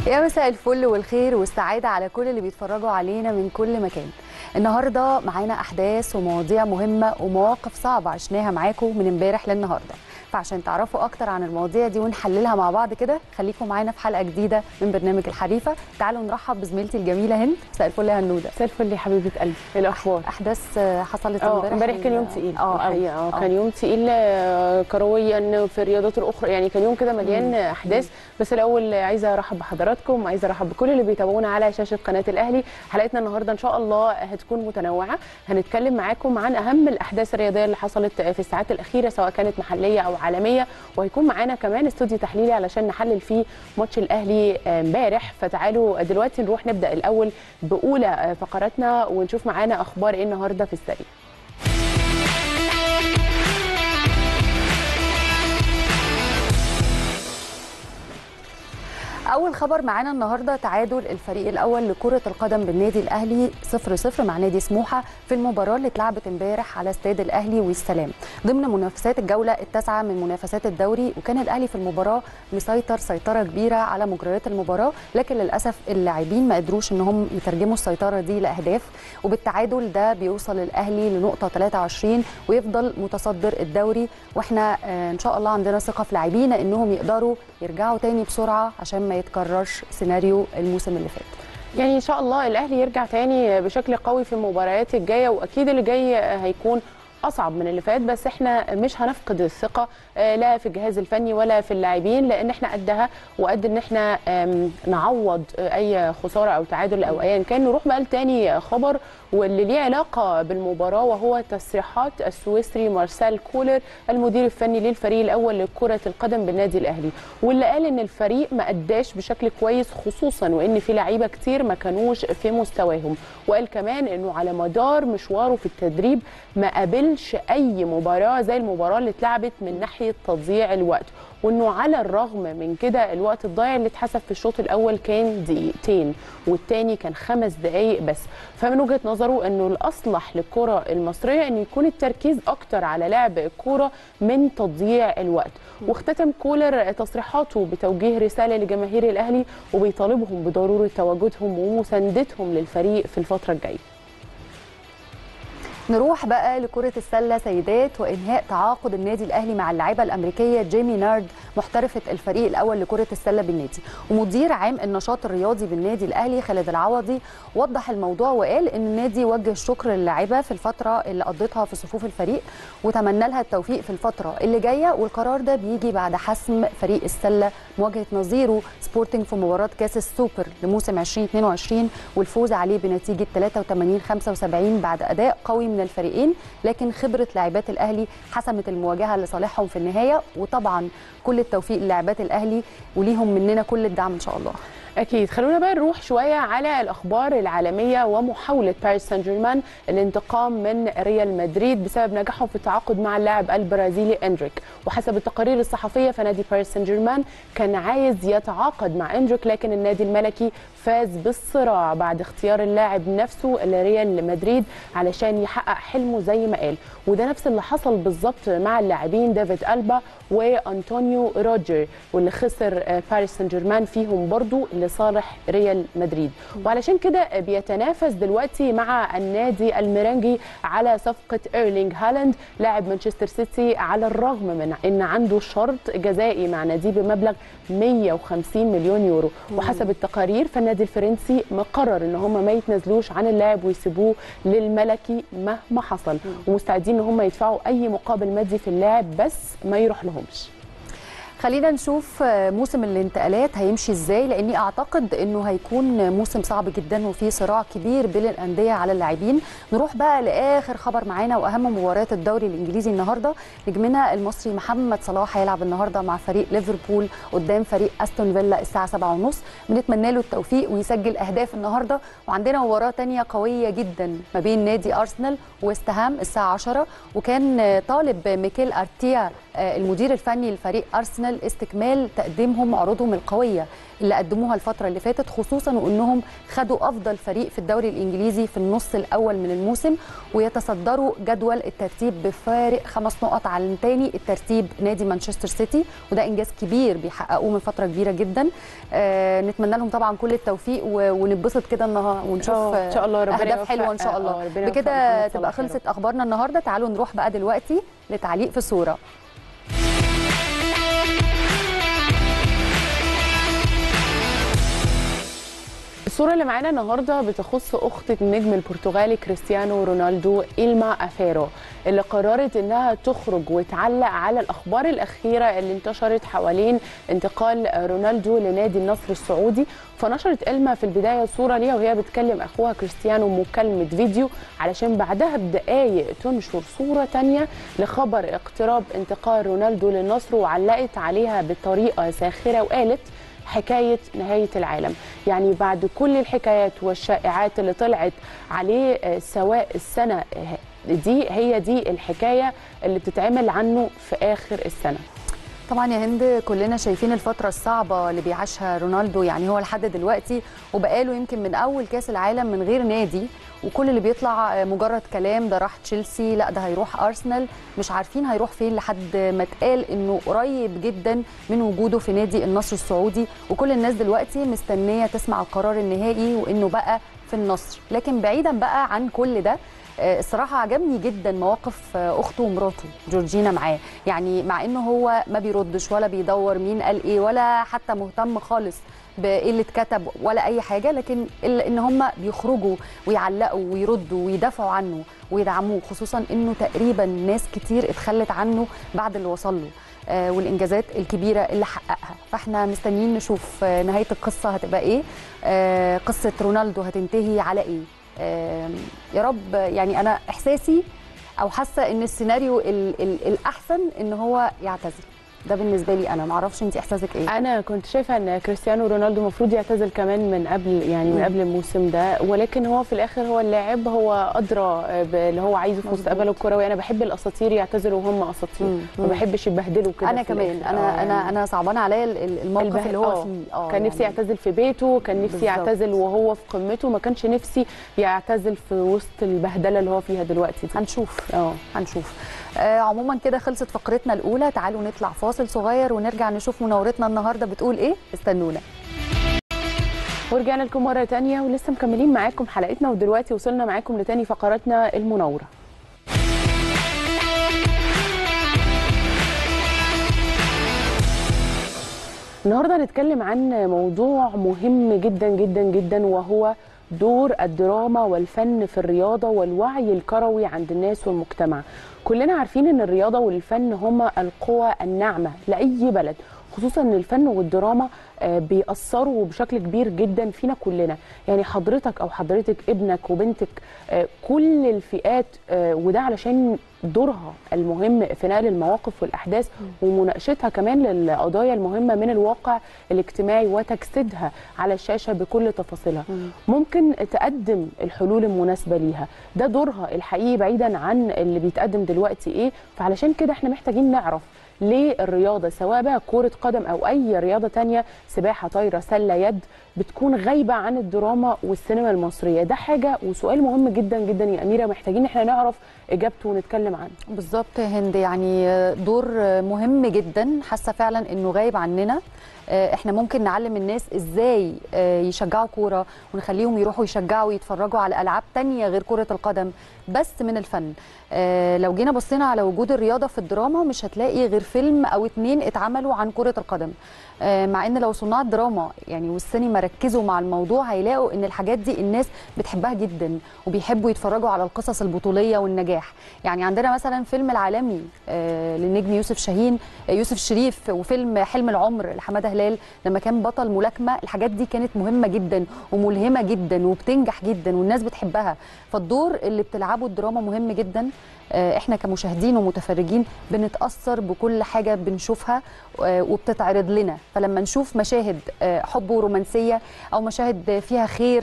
يا مساء الفل والخير والسعادة على كل اللي بيتفرجوا علينا من كل مكان النهاردة معانا أحداث ومواضيع مهمة ومواقف صعبة عشناها معاكم من امبارح للنهاردة فعشان تعرفوا أكتر عن المواضيع دي ونحللها مع بعض كده خليكم معانا في حلقة جديدة من برنامج الحريفة تعالوا نرحب بزميلتي الجميلة هند مساء الفل يا هنودة مساء الفل يا حبيبه قلبي ايه الاخبار أحداث حصلت اه امبارح امبارح كان يوم تقيل اه الحقيقه اه آه. كان يوم تقيل آه، كرويا في الرياضات الاخرى يعني كان يوم كده مليان احداث بس الاول عايزه ارحب بحضراتكم عايزه ارحب بكل اللي بيتابعونا على شاشه قناه الاهلي حلقتنا النهارده ان شاء الله هتكون متنوعه هنتكلم معاكم عن اهم الاحداث الرياضيه اللي حصلت في الساعات الاخيره سواء كانت محليه او عالميه وهيكون معانا كمان استوديو تحليلي علشان نحلل فيه ماتش الاهلي آه، امبارح فتعالوا دلوقتي نروح نبدا الاول باولى آه، فقراتنا ونشوف معانا اخبار ايه النهارده في السريع اول خبر معانا النهارده تعادل الفريق الاول لكره القدم بالنادي الاهلي 0-0 مع نادي سموحه في المباراه اللي اتلعبت امبارح على استاد الاهلي والسلام ضمن منافسات الجوله التاسعه من منافسات الدوري وكان الاهلي في المباراه مسيطر سيطره كبيره على مجريات المباراه لكن للاسف اللاعبين ما قدروش ان هم يترجموا السيطره دي لاهداف وبالتعادل ده بيوصل الاهلي لنقطه 23 ويفضل متصدر الدوري واحنا آه، ان شاء الله عندنا ثقه في لاعبينا انهم يقدروا يرجعوا تاني بسرعه عشان ما يتكررش سيناريو الموسم اللي فات يعني ان شاء الله الاهلي يرجع تاني بشكل قوي في المباريات الجايه واكيد اللي جاي هيكون اصعب من اللي فات بس احنا مش هنفقد الثقه آه، لا في الجهاز الفني ولا في اللاعبين لان احنا قدها وقد ان احنا آم، نعوض آه، اي خساره او تعادل او ايا كان نروح بقى لتاني خبر واللي ليه علاقه بالمباراه وهو تصريحات السويسري مارسيل كولر المدير الفني للفريق الاول لكره القدم بالنادي الاهلي واللي قال ان الفريق ما اداش بشكل كويس خصوصا وان في لعيبه كتير ما كانوش في مستواهم وقال كمان انه على مدار مشواره في التدريب ما قابلش اي مباراه زي المباراه اللي اتلعبت من ناحيه تضييع الوقت وانه على الرغم من كده الوقت الضايع اللي اتحسب في الشوط الاول كان دقيقتين والتاني كان خمس دقائق بس فمن وجهه نظره انه الاصلح للكره المصريه ان يكون التركيز اكتر على لعب الكوره من تضييع الوقت واختتم كولر تصريحاته بتوجيه رساله لجماهير الاهلي وبيطالبهم بضروره تواجدهم ومساندتهم للفريق في الفتره الجايه نروح بقى لكرة السلة سيدات وإنهاء تعاقد النادي الأهلي مع اللاعبة الأمريكية جيمي نارد محترفة الفريق الأول لكرة السلة بالنادي ومدير عام النشاط الرياضي بالنادي الأهلي خالد العوضي وضح الموضوع وقال إن النادي وجه الشكر للاعبة في الفترة اللي قضتها في صفوف الفريق وتمنى لها التوفيق في الفترة اللي جاية والقرار ده بيجي بعد حسم فريق السلة مواجهة نظيره سبورتنج في مباراة كاس السوبر لموسم 2022 والفوز عليه بنتيجة 83 75 بعد أداء قوي من الفريقين لكن خبرة لاعبات الأهلي حسمت المواجهة لصالحهم في النهاية وطبعا كل التوفيق للاعبات الأهلي وليهم مننا كل الدعم إن شاء الله اكيد خلونا بقى نروح شويه على الاخبار العالميه ومحاوله باريس سان جيرمان الانتقام من ريال مدريد بسبب نجاحهم في التعاقد مع اللاعب البرازيلي اندريك وحسب التقارير الصحفيه فنادي باريس سان جيرمان كان عايز يتعاقد مع اندريك لكن النادي الملكي فاز بالصراع بعد اختيار اللاعب نفسه لريال مدريد علشان يحقق حلمه زي ما قال وده نفس اللي حصل بالظبط مع اللاعبين ديفيد البا وانطونيو روجر واللي خسر آه، باريس سان جيرمان فيهم برضو لصالح ريال مدريد وعلشان كده بيتنافس دلوقتي مع النادي الميرانجي على صفقه ايرلينج هالاند لاعب مانشستر سيتي على الرغم من ان عنده شرط جزائي مع ناديه بمبلغ 150 مليون يورو وحسب التقارير فالنادي الفرنسي مقرر ان هم ما يتنازلوش عن اللاعب ويسيبوه للملكي مهما حصل ومستعدين ان هم يدفعوا اي مقابل مادي في اللاعب بس ما يروح لهمش خلينا نشوف آه، موسم الانتقالات هيمشي ازاي لاني اعتقد انه هيكون موسم صعب جدا وفي صراع كبير بين الانديه على اللاعبين نروح بقى لاخر خبر معانا واهم مباريات الدوري الانجليزي النهارده نجمنا المصري محمد صلاح هيلعب النهارده مع فريق ليفربول قدام فريق استون فيلا الساعه 7:30 بنتمنى له التوفيق ويسجل اهداف النهارده وعندنا مباراه تانية قويه جدا ما بين نادي ارسنال وويست هام الساعه 10 وكان آه، طالب ميكيل ارتيا آه، المدير الفني لفريق ارسنال العمل استكمال تقديمهم عروضهم القويه اللي قدموها الفتره اللي فاتت خصوصا وانهم خدوا افضل فريق في الدوري الانجليزي في النص الاول من الموسم ويتصدروا جدول الترتيب بفارق خمس نقط عن تاني الترتيب نادي مانشستر سيتي وده انجاز كبير بيحققوه من فتره كبيره جدا آه نتمنى لهم طبعا كل التوفيق و- ونتبسط كده النهار ونشوف آه، إن شاء الله ربنا اهداف يوفق- حلوه ان شاء آه، الله ربنا يوفق بكده محمد تبقى صلاح يا رب. خلصت اخبارنا النهارده تعالوا نروح بقى دلوقتي لتعليق في صوره الصورة اللي معانا النهاردة بتخص أخت النجم البرتغالي كريستيانو رونالدو إلما أفيرو اللي قررت إنها تخرج وتعلق على الأخبار الأخيرة اللي انتشرت حوالين انتقال رونالدو لنادي النصر السعودي فنشرت إلما في البداية صورة ليها وهي بتكلم أخوها كريستيانو مكالمة فيديو علشان بعدها بدقايق تنشر صورة تانية لخبر اقتراب انتقال رونالدو للنصر وعلقت عليها بطريقة ساخرة وقالت حكايه نهايه العالم يعني بعد كل الحكايات والشائعات اللي طلعت عليه آه، سواء السنه آه، دي هي دي الحكايه اللي بتتعمل عنه في اخر السنه طبعا يا هند كلنا شايفين الفترة الصعبة اللي بيعيشها رونالدو يعني هو لحد دلوقتي وبقاله يمكن من أول كأس العالم من غير نادي وكل اللي بيطلع مجرد كلام ده راح تشيلسي لا ده هيروح أرسنال مش عارفين هيروح فين لحد ما اتقال إنه قريب جدا من وجوده في نادي النصر السعودي وكل الناس دلوقتي مستنية تسمع القرار النهائي وإنه بقى في النصر لكن بعيدا بقى عن كل ده آه، الصراحه عجبني جدا مواقف آه، اخته ومراته جورجينا معاه يعني مع انه هو ما بيردش ولا بيدور مين قال ايه ولا حتى مهتم خالص بايه اللي اتكتب ولا اي حاجه لكن الا ان هم بيخرجوا ويعلقوا ويردوا ويدافعوا عنه ويدعموه خصوصا انه تقريبا ناس كتير اتخلت عنه بعد اللي وصل له آه، والانجازات الكبيره اللي حققها فاحنا مستنيين نشوف آه، نهايه القصه هتبقى ايه آه، قصه رونالدو هتنتهي على ايه آم، يا رب يعني انا احساسي او حاسه ان السيناريو ال ال الاحسن ان هو يعتزل ده بالنسبه لي انا معرفش انت احساسك ايه انا كنت شايفه ان كريستيانو رونالدو المفروض يعتزل كمان من قبل يعني من مم. قبل الموسم ده ولكن هو في الاخر هو اللاعب هو ادرى باللي هو عايزه في مظبوط. مستقبله الكروي انا بحب الاساطير يعتزلوا وهم اساطير مم. ما بحبش يبهدلوا كده انا في كمان الآخر. انا آه، انا انا صعبان عليا ال- ال- الموقف البه- اللي هو آه. فيه اه كان نفسي يعني يعتزل في بيته كان نفسي بالظبط. يعتزل وهو في قمته ما كانش نفسي يعتزل في وسط البهدله اللي هو فيها دلوقتي دي هنشوف اه هنشوف آه عموما كده خلصت فقرتنا الاولى تعالوا نطلع فاصل صغير ونرجع نشوف منورتنا النهارده بتقول ايه استنونا ورجعنا لكم مرة تانية ولسه مكملين معاكم حلقتنا ودلوقتي وصلنا معاكم لتاني فقراتنا المناورة النهارده هنتكلم عن موضوع مهم جدا جدا جدا وهو دور الدراما والفن في الرياضة والوعي الكروي عند الناس والمجتمع كلنا عارفين ان الرياضة والفن هما القوى الناعمة لأي بلد خصوصا ان الفن والدراما آه، بيأثروا بشكل كبير جدا فينا كلنا يعني حضرتك او حضرتك ابنك وبنتك آه، كل الفئات آه، وده علشان دورها المهم في نقل المواقف والاحداث ومناقشتها كمان للقضايا المهمه من الواقع الاجتماعي وتجسيدها على الشاشه بكل تفاصيلها ممكن تقدم الحلول المناسبه ليها ده دورها الحقيقي بعيدا عن اللي بيتقدم دلوقتي ايه فعلشان كده احنا محتاجين نعرف ليه الرياضه سواء بقى كره قدم او اي رياضه تانية سباحه طايره سله يد بتكون غايبه عن الدراما والسينما المصريه ده حاجه وسؤال مهم جدا جدا يا اميره محتاجين احنا نعرف اجابته ونتكلم عنه بالظبط يا هند يعني دور مهم جدا حاسه فعلا انه غايب عننا آه، احنا ممكن نعلم الناس ازاي آه، يشجعوا كوره ونخليهم يروحوا يشجعوا ويتفرجوا على العاب تانية غير كره القدم بس من الفن آه، لو جينا بصينا على وجود الرياضه في الدراما مش هتلاقي غير فيلم او اتنين اتعملوا عن كره القدم آه، مع ان لو صناع الدراما يعني والسينما ركزوا مع الموضوع هيلاقوا ان الحاجات دي الناس بتحبها جدا وبيحبوا يتفرجوا على القصص البطوليه والنجاح يعني عندنا مثلا فيلم العالمي آه، للنجم يوسف شاهين آه، يوسف شريف وفيلم حلم العمر لحماده هلال لما كان بطل ملاكمه الحاجات دي كانت مهمه جدا وملهمه جدا وبتنجح جدا والناس بتحبها فالدور اللي بتلعبه الدراما مهم جدا آه، احنا كمشاهدين ومتفرجين بنتاثر بكل حاجه بنشوفها آه، وبتتعرض لنا فلما نشوف مشاهد آه، حب ورومانسيه او مشاهد فيها خير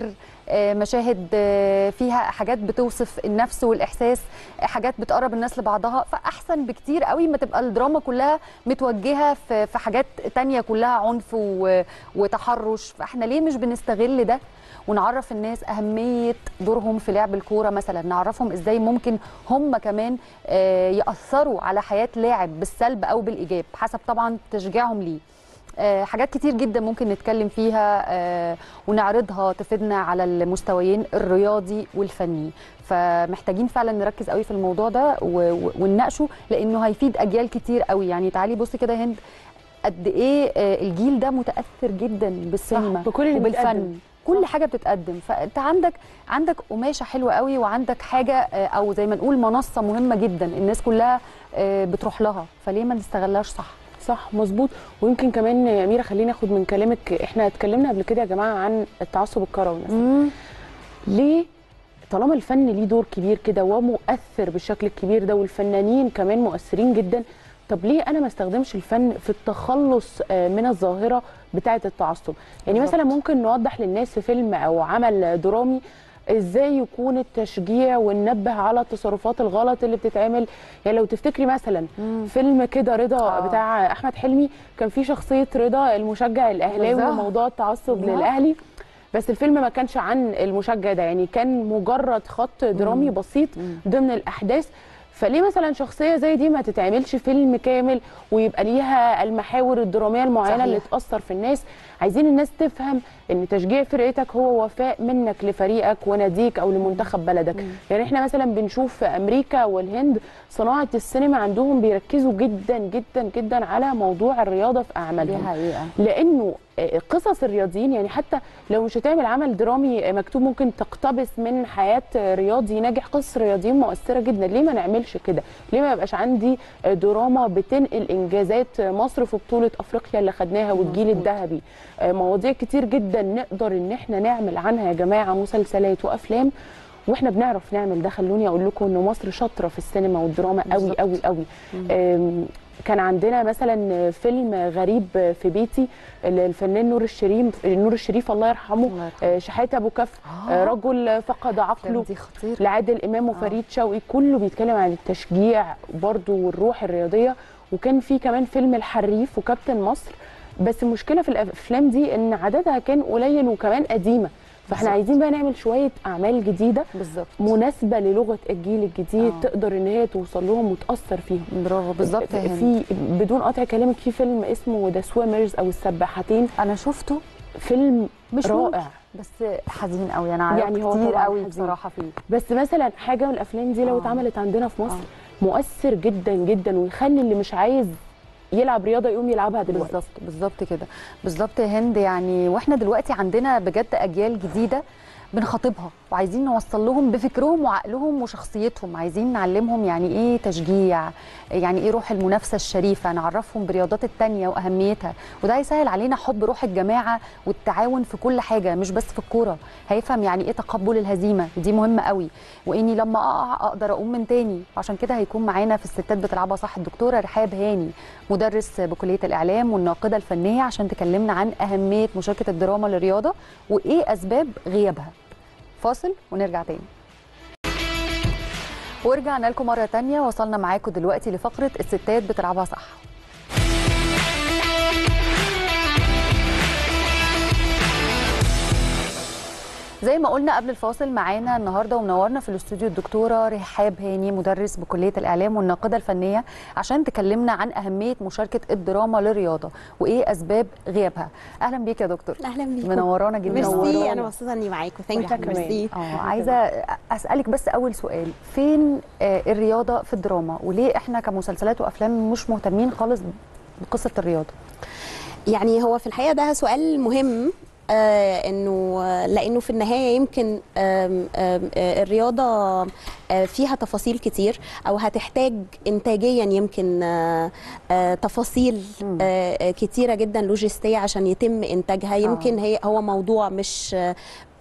آه، مشاهد آه، فيها حاجات بتوصف النفس والاحساس آه، حاجات بتقرب الناس لبعضها فاحسن بكتير قوي ما تبقى الدراما كلها متوجهه في في حاجات تانية كلها عنف و- وتحرش فاحنا ليه مش بنستغل ده ونعرف الناس اهميه دورهم في لعب الكوره مثلا نعرفهم ازاي ممكن هم كمان آه، ياثروا على حياه لاعب بالسلب او بالايجاب حسب طبعا تشجيعهم ليه آه، حاجات كتير جدا ممكن نتكلم فيها آه، ونعرضها تفيدنا على المستويين الرياضي والفني فمحتاجين فعلا نركز قوي في الموضوع ده و- و- ونناقشه لانه هيفيد اجيال كتير قوي يعني تعالي بصي كده يا هند قد ايه آه، الجيل ده متاثر جدا بالسينما بكل اللي وبالفن بيتقدم. كل حاجه بتتقدم فانت عندك عندك قماشه حلوه قوي وعندك حاجه آه، او زي ما نقول منصه مهمه جدا الناس كلها آه، بتروح لها فليه ما نستغلهاش صح صح مظبوط ويمكن كمان يا اميره خليني اخد من كلامك احنا اتكلمنا قبل كده يا جماعه عن التعصب الكروي مثلا ليه طالما الفن ليه دور كبير كده ومؤثر بالشكل الكبير ده والفنانين كمان مؤثرين جدا طب ليه انا ما استخدمش الفن في التخلص آه، من الظاهره بتاعه التعصب يعني بالظبط. مثلا ممكن نوضح للناس في فيلم او عمل درامي ازاي يكون التشجيع وننبه على التصرفات الغلط اللي بتتعمل يعني لو تفتكري مثلا فيلم كده رضا آه. بتاع احمد حلمي كان في شخصيه رضا المشجع الاهلاوي بالظبط. وموضوع التعصب بالظبط. للاهلي بس الفيلم ما كانش عن المشجع ده يعني كان مجرد خط درامي بسيط ضمن الاحداث فليه مثلا شخصيه زي دي ما تتعملش فيلم كامل ويبقى ليها المحاور الدراميه المعينه صحيح. اللي تاثر في الناس عايزين الناس تفهم ان تشجيع فرقتك هو وفاء منك لفريقك وناديك او لمنتخب بلدك يعني احنا مثلا بنشوف في امريكا والهند صناعه السينما عندهم بيركزوا جدا جدا جدا على موضوع الرياضه في دي اعمالهم حقيقه لانه قصص الرياضيين يعني حتى لو مش هتعمل عمل درامي مكتوب ممكن تقتبس من حياه رياضي ناجح قصص رياضيين مؤثره جدا ليه ما نعملش كده ليه ما يبقاش عندي دراما بتنقل انجازات مصر في بطوله افريقيا اللي خدناها والجيل الذهبي مواضيع كتير جدا نقدر ان احنا نعمل عنها يا جماعه مسلسلات وافلام واحنا بنعرف نعمل ده خلوني اقول لكم ان مصر شاطره في السينما والدراما قوي بالظبط. قوي قوي أم، كان عندنا مثلا فيلم غريب في بيتي الفنان نور الشريف نور الشريف الله يرحمه الله يرحمه. آه، شحاته ابو كف آه. آه، رجل فقد عقله دي خطيره لعادل امام وفريد شوقي كله بيتكلم عن التشجيع برضو والروح الرياضيه وكان في كمان فيلم الحريف وكابتن مصر بس المشكله في الافلام دي ان عددها كان قليل وكمان قديمه فاحنا بالظبط. عايزين بقى نعمل شويه اعمال جديده بالظبط مناسبه للغه الجيل الجديد آه. تقدر ان هي توصل لهم وتاثر فيهم برافو بالظبط يا هند. في بدون قطع كلامك في فيلم اسمه ذا سويمرز او السباحتين انا شفته فيلم مش رائع ممكن. بس حزين قوي انا يعني يعني هو كتير طبعاً قوي حزين. بصراحه فيه بس مثلا حاجه من الافلام دي لو آه. اتعملت عندنا في مصر مؤثر جدا جدا ويخلي اللي مش عايز يلعب رياضه يقوم يلعبها دلوقتي بالظبط بالظبط كده بالظبط يا هند يعني واحنا دلوقتي عندنا بجد اجيال جديده بنخاطبها وعايزين نوصل لهم بفكرهم وعقلهم وشخصيتهم عايزين نعلمهم يعني ايه تشجيع يعني ايه روح المنافسه الشريفه نعرفهم برياضات التانية واهميتها وده هيسهل علينا حب روح الجماعه والتعاون في كل حاجه مش بس في الكوره هيفهم يعني ايه تقبل الهزيمه ودي مهمه قوي واني لما اقع اقدر اقوم من تاني عشان كده هيكون معانا في الستات بتلعبها صح الدكتوره رحاب هاني مدرس بكليه الاعلام والناقده الفنيه عشان تكلمنا عن اهميه مشاركه الدراما للرياضه وايه اسباب غيابها فاصل ونرجع تاني ورجعنا لكم مره تانية وصلنا معاكم دلوقتي لفقره الستات بتلعبها صح زي ما قلنا قبل الفاصل معانا النهارده ومنورنا في الاستوديو الدكتوره رحاب هاني مدرس بكليه الاعلام والناقده الفنيه عشان تكلمنا عن اهميه مشاركه الدراما للرياضه وايه اسباب غيابها اهلا بيك يا دكتور اهلا بيكم منورانا جدا ميرسي منورانا. انا مبسوطه اني معاكم ثانك وإنت يو كمان. ميرسي اه عايزه اسالك بس اول سؤال فين آه، الرياضه في الدراما وليه احنا كمسلسلات وافلام مش مهتمين خالص بقصه الرياضه يعني هو في الحقيقه ده سؤال مهم آه انه لانه في النهايه يمكن آم آم آه الرياضه آه فيها تفاصيل كتير او هتحتاج انتاجيا يمكن آه آه تفاصيل آه آه، كتيره جدا لوجستيه عشان يتم انتاجها يمكن هي هو موضوع مش آه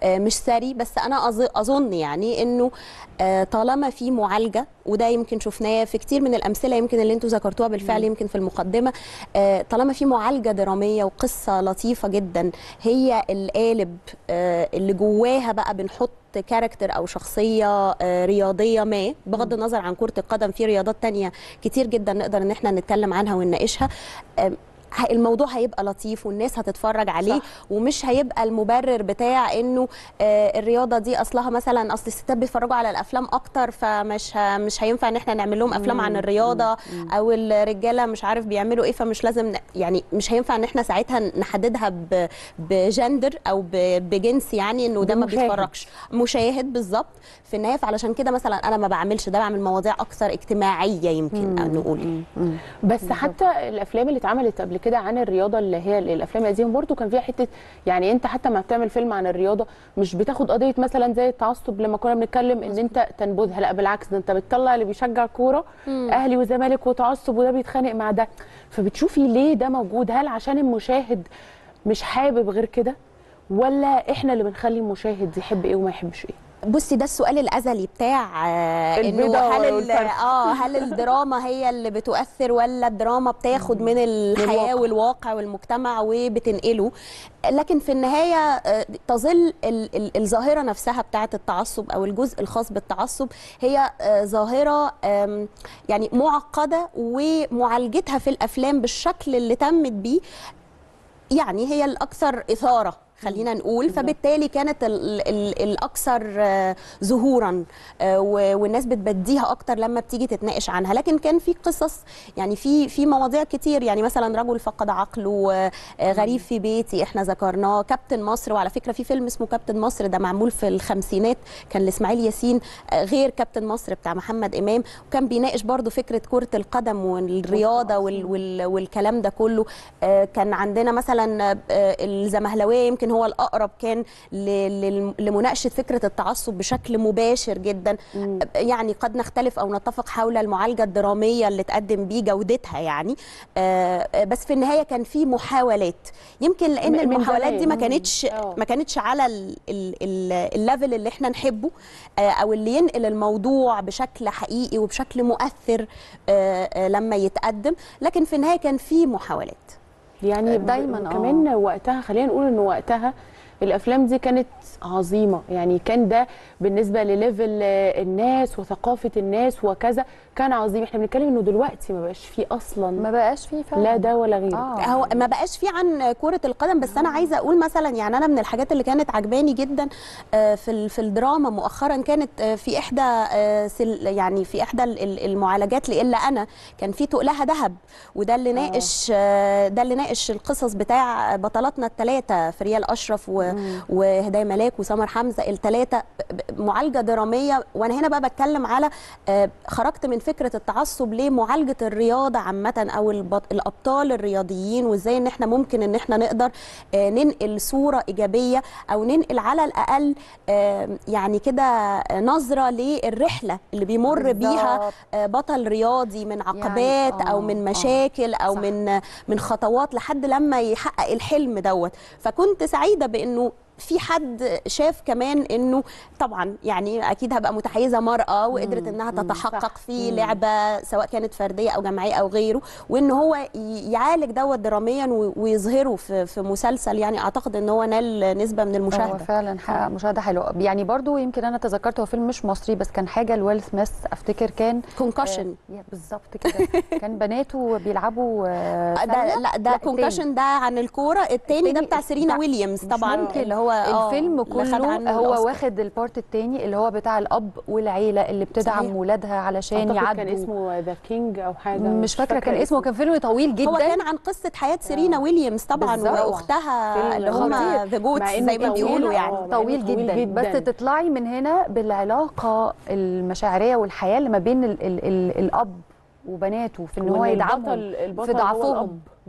آه، مش سري بس انا أظ- اظن يعني انه آه، طالما في معالجه وده يمكن شفناه في كتير من الامثله يمكن اللي انتوا ذكرتوها بالفعل يمكن في المقدمه آه، طالما في معالجه دراميه وقصه لطيفه جدا هي القالب آه، اللي جواها بقى بنحط كاركتر او شخصيه آه، رياضيه ما بغض النظر عن كره القدم في رياضات تانية كتير جدا نقدر ان احنا نتكلم عنها ونناقشها آم، ه- الموضوع هيبقى لطيف والناس هتتفرج عليه صح. ومش هيبقى المبرر بتاع انه آه، الرياضه دي اصلها مثلا اصل الستات بيتفرجوا على الافلام اكتر فمش ه- مش هينفع ان احنا نعمل لهم افلام عن الرياضه او الرجاله مش عارف بيعملوا ايه فمش لازم ن- يعني مش هينفع ان احنا ساعتها نحددها ب- بجندر او ب- بجنس يعني انه ده ما بمشاهد. بيتفرجش مشاهد بالظبط في النهايه فعلشان كده مثلا انا ما بعملش ده بعمل مواضيع اكثر اجتماعيه يمكن نقول بس حتى الافلام اللي اتعملت قبل كده عن الرياضه اللي هي الافلام القديمه برضو كان فيها حته يعني انت حتى ما بتعمل فيلم عن الرياضه مش بتاخد قضيه مثلا زي التعصب لما كنا بنتكلم ان انت تنبذها لا بالعكس ده انت بتطلع اللي بيشجع كوره اهلي وزمالك وتعصب وده بيتخانق مع ده فبتشوفي ليه ده موجود هل عشان المشاهد مش حابب غير كده ولا احنا اللي بنخلي المشاهد يحب ايه وما يحبش ايه بصي ده السؤال الازلي بتاع آه، انه البيضة هل ال- والفرخ. اه هل الدراما هي اللي بتؤثر ولا الدراما بتاخد من الحياه الواقع. والواقع والمجتمع وبتنقله لكن في النهايه آه، تظل ال- ال- الظاهره نفسها بتاعه التعصب او الجزء الخاص بالتعصب هي آه، ظاهره آم، يعني معقده ومعالجتها في الافلام بالشكل اللي تمت بيه يعني هي الاكثر اثاره خلينا نقول فبالتالي كانت ال ال الاكثر آه، ظهورا آه، و- والناس بتبديها اكتر لما بتيجي تتناقش عنها لكن كان في قصص يعني في في مواضيع كتير يعني مثلا رجل فقد عقله آه، آه، غريب في بيتي احنا ذكرناه كابتن مصر وعلى فكره في فيلم اسمه كابتن مصر ده معمول في الخمسينات كان لاسماعيل ياسين آه، غير كابتن مصر بتاع محمد امام وكان بيناقش برضو فكره كره القدم والرياضه وال وال والكلام ده كله آه، كان عندنا مثلا آه، الزمهلاويه يمكن هو الاقرب كان ل- لل- لمناقشه فكره التعصب بشكل مباشر جدا آه، يعني قد نختلف او نتفق حول المعالجه الدراميه اللي تقدم بيه جودتها يعني آه، آه، بس في النهايه كان في محاولات يمكن لان من المحاولات دي ما زمان. كانتش آه. ما كانتش على ال- ال- ال- الليفل اللي احنا نحبه آه، او اللي ينقل الموضوع بشكل حقيقي وبشكل مؤثر آه، آه، لما يتقدم لكن في النهايه كان في محاولات يعني دايماً، دايما آه. كمان وقتها خلينا نقول ان وقتها الافلام دي كانت عظيمه يعني كان ده بالنسبه لليفل آه، الناس وثقافه الناس وكذا كان عظيم احنا بنتكلم انه دلوقتي ما بقاش فيه اصلا ما بقاش فيه فعلا لا ده ولا غيره آه. هو ما بقاش في عن كرة القدم بس أنا عايزة أقول مثلا يعني أنا من الحاجات اللي كانت عجباني جدا آه، في ال- في الدراما مؤخرا كانت آه، في إحدى آه، سل- يعني في إحدى ال- ال- المعالجات لإلا أنا كان في تقلها ذهب وده اللي ناقش آه، ده اللي ناقش القصص بتاع بطلاتنا الثلاثة فريال أشرف و- وهداية ملاك وسمر حمزة الثلاثة معالجة درامية وأنا هنا بقى بتكلم على آه، خرجت من فكرة التعصب لمعالجة الرياضة عامة أو البط- الأبطال الرياضيين وإزاي إن إحنا ممكن إن إحنا نقدر آه، ننقل صورة إيجابية أو ننقل على الأقل آه، يعني كده نظرة للرحلة اللي بيمر بيها بالظبط. آه، بطل رياضي من عقبات آه، أو من آه، مشاكل أو صح. من من خطوات لحد لما يحقق الحلم دوت فكنت سعيدة بأنه في حد شاف كمان انه طبعا يعني اكيد هبقى متحيزه مراه وقدرت انها تتحقق صح. في لعبه سواء كانت فرديه او جماعيه او غيره وان هو ي- يعالج دوت دراميا و- ويظهره في في مسلسل يعني اعتقد ان هو نال نسبه من هو المشاهده فعلا حقق مشاهده حلوه يعني برضو يمكن انا تذكرت هو فيلم مش مصري بس كان حاجه لويل سميث افتكر كان كونكشن آه، يا بالظبط كده كان بناته بيلعبوا آه، ده سلة. لا ده التاني. كونكشن ده عن الكوره التاني ده التاني بتاع سيرينا بتاع- ويليامز مش طبعا ممكن. اللي هو آه، الفيلم اللي خد كله عنه هو الأوسكار. واخد البارت التاني اللي هو بتاع الاب والعيله اللي بتدعم صحيح. ولادها علشان اعتقد يعدوا كان اسمه ذا كينج او حاجه مش فاكره كان اسمه كان فيلم طويل جدا هو كان عن قصه حياه سيرينا ويليامز طبعا بالظبط. واختها فيلم اللي هم خطير. ذا جوتس مع إنه زي ما طويل، بيقولوا آه. يعني مع إنه طويل طويل جدا. جداً. بس تطلعي من هنا بالعلاقه المشاعريه والحياه اللي ما بين ال ال ال الاب وبناته في ان هو وإن يدعمهم البطل- البطل في هو ضعفهم الأب.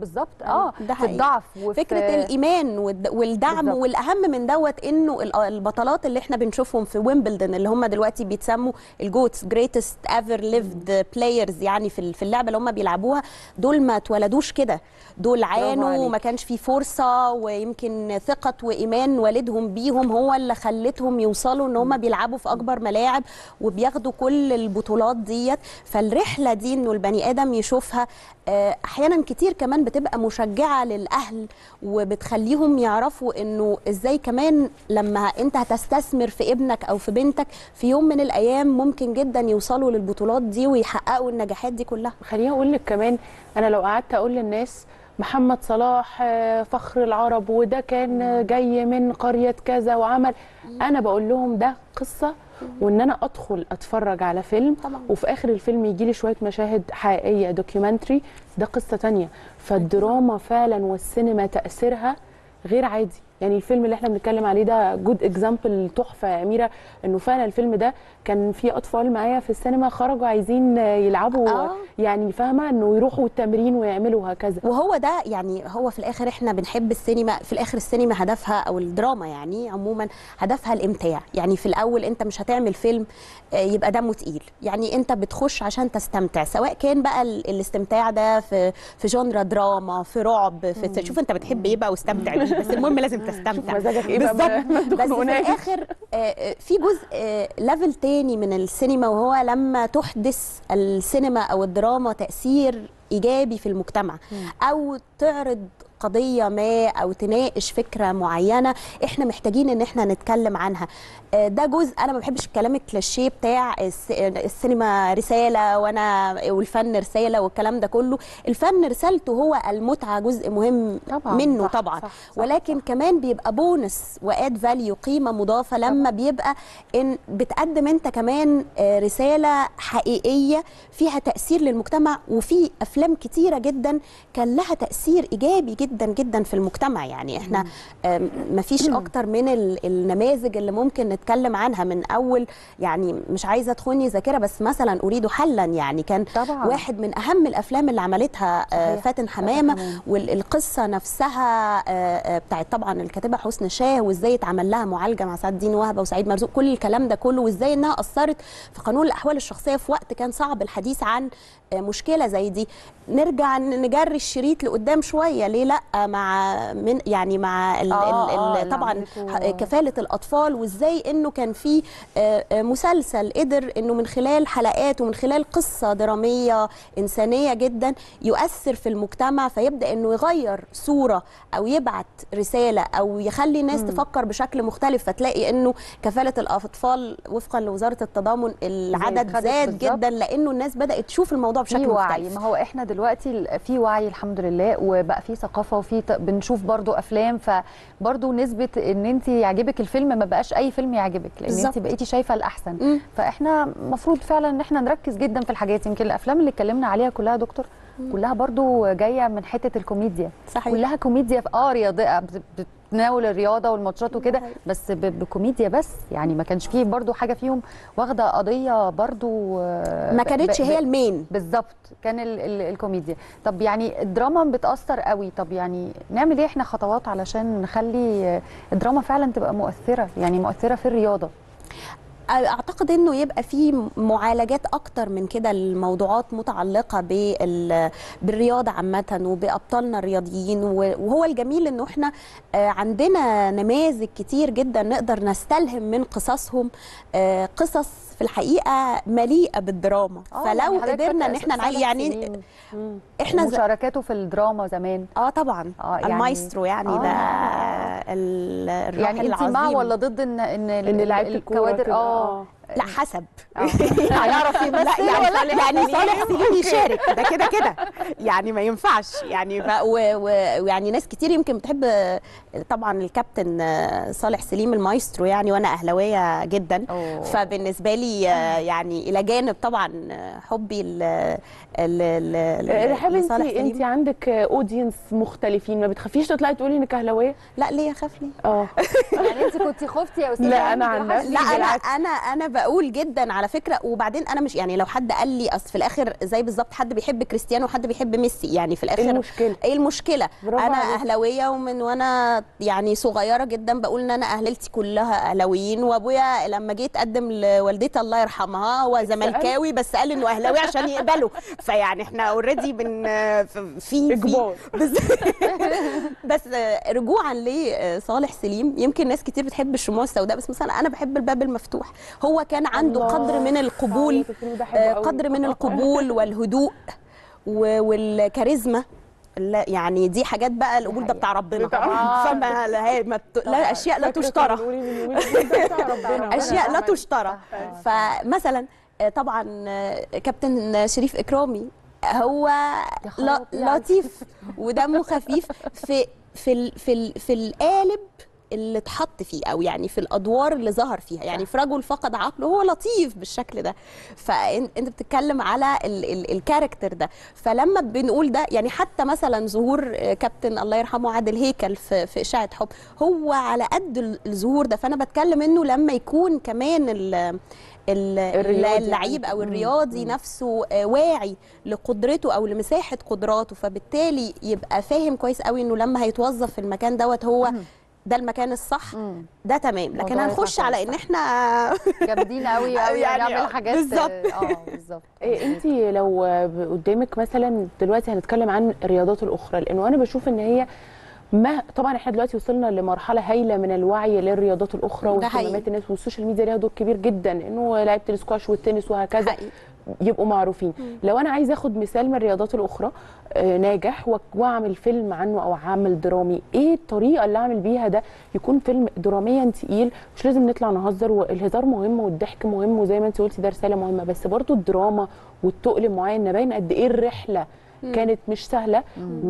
بالظبط اه ده في حقيقي. الضعف وفي فكره الايمان والد- والدعم بالظبط. والاهم من دوت انه ال- البطلات اللي احنا بنشوفهم في ويمبلدون اللي هم دلوقتي بيتسموا الجوتس جريتست ايفر ليفد بلايرز يعني في ال- في اللعبه اللي هم بيلعبوها دول ما اتولدوش كده دول عانوا عليك. وما كانش في فرصه ويمكن ثقه وايمان والدهم بيهم هو اللي خلتهم يوصلوا ان هم بيلعبوا في اكبر ملاعب وبياخدوا كل البطولات ديت فالرحله دي انه البني ادم يشوفها آه، احيانا كتير كمان بتبقى مشجعه للاهل وبتخليهم يعرفوا انه ازاي كمان لما انت هتستثمر في ابنك او في بنتك في يوم من الايام ممكن جدا يوصلوا للبطولات دي ويحققوا النجاحات دي كلها خليني اقول لك كمان انا لو قعدت اقول للناس محمد صلاح آه، فخر العرب وده كان آه، جاي من قريه كذا وعمل انا بقول لهم ده قصه وان انا ادخل اتفرج على فيلم طبعاً. وفي اخر الفيلم يجي لي شويه مشاهد حقيقيه دوكيومنتري ده قصه تانية فالدراما فعلا والسينما تاثيرها غير عادي يعني الفيلم اللي احنا بنتكلم عليه ده جود اكزامبل تحفه يا اميره انه فعلا الفيلم ده كان في اطفال معايا في السينما خرجوا عايزين يلعبوا آه. يعني فاهمه انه يروحوا التمرين ويعملوا هكذا وهو ده يعني هو في الاخر احنا بنحب السينما في الاخر السينما هدفها او الدراما يعني عموما هدفها الامتاع يعني في الاول انت مش هتعمل فيلم آه، يبقى دمه تقيل يعني انت بتخش عشان تستمتع سواء كان بقى ال- الاستمتاع ده في في جونرا دراما في رعب في شوف انت بتحب ايه بقى واستمتع بيه بس المهم لازم تستمتع مزاجك ايه بقى بالظبط ممدوح بس في بأناس. الاخر آه، آه، في جزء ليفل تاني من السينما وهو لما تحدث السينما او الدراما تاثير ايجابي في المجتمع او تعرض قضية ما أو تناقش فكرة معينة إحنا محتاجين إن إحنا نتكلم عنها آه، ده جزء أنا ما بحبش الكلام الكلاشيه بتاع الس- السينما رسالة وأنا والفن رسالة والكلام ده كله الفن رسالته هو المتعة جزء مهم طبعاً، منه صح، طبعا صح، صح. ولكن كمان بيبقى بونس واد فاليو قيمه مضافه لما بيبقى ان بتقدم انت كمان آه، رساله حقيقيه فيها تاثير للمجتمع وفي افلام كتيره جدا كان لها تاثير ايجابي جدا جدا في المجتمع يعني احنا آم، مفيش اكتر من ال- النماذج اللي ممكن نتكلم عنها من اول يعني مش عايزه تخوني ذاكره بس مثلا اريد حلا يعني كان طبعاً. واحد من اهم الافلام اللي عملتها آه، صحيح. فاتن حمامه حمامة. والقصه نفسها آه، آه، بتاعت طبعا الكاتبه حسن شاه وازاي اتعمل لها معالجه مع سعد الدين وهبه وسعيد مرزوق كل الكلام ده كله وازاي انها اثرت في قانون الاحوال الشخصيه في وقت كان صعب الحديث عن آه، مشكله زي دي نرجع ن- نجري الشريط لقدام شويه ليه لا مع من يعني مع ال آه، ال آه، ال اللي طبعا عملته- ح- كفاله الاطفال وازاي انه كان في آه، آه، مسلسل قدر انه من خلال حلقات ومن خلال قصه دراميه انسانيه جدا يؤثر في المجتمع فيبدا انه يغير صوره او يبعت رساله او يخلي الناس تفكر بشكل مختلف فتلاقي انه كفاله الاطفال وفقا لوزاره التضامن العدد خدت زاد بالظبط. جدا لانه الناس بدات تشوف الموضوع في بشكل وعي مختلف ما هو احنا دلوقتي ال- في وعي الحمد لله وبقى في ثقافه وفي ت- بنشوف برضو افلام فبرضو نسبه ان انت يعجبك الفيلم ما بقاش اي فيلم يعجبك لان انت بالظبط. بقيتي شايفه الاحسن مم. فاحنا المفروض فعلا ان احنا نركز جدا في الحاجات يمكن الافلام اللي اتكلمنا عليها كلها يا دكتور كلها برضو جايه من حته الكوميديا صحيح. كلها كوميديا في اه رياضيه بت- بتناول الرياضه والماتشات وكده صحيح. بس ب- بكوميديا بس يعني ما كانش فيه برضو حاجه فيهم واخده قضيه برضو آه، ما ب- كانتش ب- هي المين بالظبط كان ال ال الكوميديا طب يعني الدراما بتأثر قوي طب يعني نعمل ايه احنا خطوات علشان نخلي الدراما فعلا تبقى مؤثرة يعني مؤثرة في الرياضة اعتقد انه يبقى في معالجات اكتر من كده الموضوعات متعلقه بال- بالرياضه عامه وبابطالنا الرياضيين وهو الجميل انه احنا آه، عندنا نماذج كتير جدا نقدر نستلهم من قصصهم آه، قصص في الحقيقه مليئه بالدراما آه، فلو يعني حضرتك قدرنا ان فاكرة احنا نعي ثلاث يعني سنين احنا ز... مشاركاته في الدراما زمان اه طبعا آه، يعني- المايسترو يعني آه. ده ال- الراحل يعني انت مع العظيم. ولا ضد ان ان ان لعيبه الكوره الكوادر كده، اه لا حسب هيعرف لا يمثل يعني ولا يعني صالح سليم يشارك ده كده كده يعني ما ينفعش يعني ف و- و- ويعني ناس كتير يمكن بتحب طبعا الكابتن صالح سليم المايسترو يعني وانا اهلاويه جدا أوه. فبالنسبه لي يعني الى جانب طبعا حبي ل ل- ل- رحاب انت لصالح انت سليم عندك اودينس مختلفين ما بتخافيش تطلعي تقولي انك اهلاويه لا ليه اخاف ليه اه يعني انت كنت خفتي يا استاذه لا، أنا هند عن حسن؟ نفسي لا انا بالعكس. انا انا بقول جدا على فكره وبعدين انا مش يعني لو حد قال لي اصل في الاخر زي بالظبط حد بيحب كريستيانو وحد بيحب ميسي يعني في الاخر ايه المشكله ايه المشكله برافو انا عليك. اهلاويه ومن وانا يعني صغيره جدا بقول ان انا اهلتي كلها اهلاويين وابويا لما جيت اقدم لوالدتي الله يرحمها هو زملكاوي بس قال انه اهلاوي عشان يقبله فيعني احنا اوريدي بن في في اجبار بس بس رجوعا لصالح سليم يمكن ناس كتير بتحب الشموع السوداء بس مثلا انا بحب الباب المفتوح هو كان عنده الله. قدر من القبول صحيح، الفيلم ده حلو آه، قوي. قدر من القبول والهدوء و- والكاريزما لا يعني دي حاجات بقى القبول ده بتاع ربنا بتاع- فما لا, ما ت- لا اشياء لا فاكرة تشترى كانوا بيقولوا لي من يومين ده بتاع ربنا. اشياء لا عمل. تشترى فمثلا آه، طبعا آه، كابتن شريف اكرامي هو يا ل- خرابي على لطيف ودمه خفيف في في ال في ال في القالب اللي اتحط فيه او يعني في الادوار اللي ظهر فيها يعني في رجل فقد عقله هو لطيف بالشكل ده فانت بتتكلم على ال ال الكاركتر ده فلما بنقول ده يعني حتى مثلا ظهور آه، كابتن الله يرحمه عادل هيكل في في اشاعه حب هو على قد ال- الظهور ده فانا بتكلم انه لما يكون كمان ال ال- الرياضي اللعيب او الرياضي نفسه آه، واعي لقدرته او لمساحه قدراته فبالتالي يبقى فاهم كويس قوي انه لما هيتوظف في المكان دوت هو ده المكان الصح مم. ده تمام لكن الموضوع هنخش يطلع على كويس. ان احنا جامدين قوي قوي يعني يعني نعمل آه، حاجات بالظبط. اه بالظبط إيه انت لو قدامك مثلا دلوقتي هنتكلم عن الرياضات الاخرى لانه انا بشوف ان هي ما طبعا احنا دلوقتي وصلنا لمرحله هايله من الوعي للرياضات الاخرى ده حقيقي. واهتمامات الناس والسوشيال ميديا ليها دور كبير جدا انه لعيبه السكواش والتنس وهكذا حقيقي. يبقوا معروفين لو انا عايزه اخد مثال من الرياضات الاخرى آه، ناجح و- واعمل فيلم عنه او عمل درامي ايه الطريقه اللي اعمل بيها ده يكون فيلم دراميا تقيل مش لازم نطلع نهزر والهزار مهم والضحك مهم وزي ما انت قلتي ده رساله مهمه بس برضو الدراما والتقل معين نبين قد ايه الرحله كانت مش سهله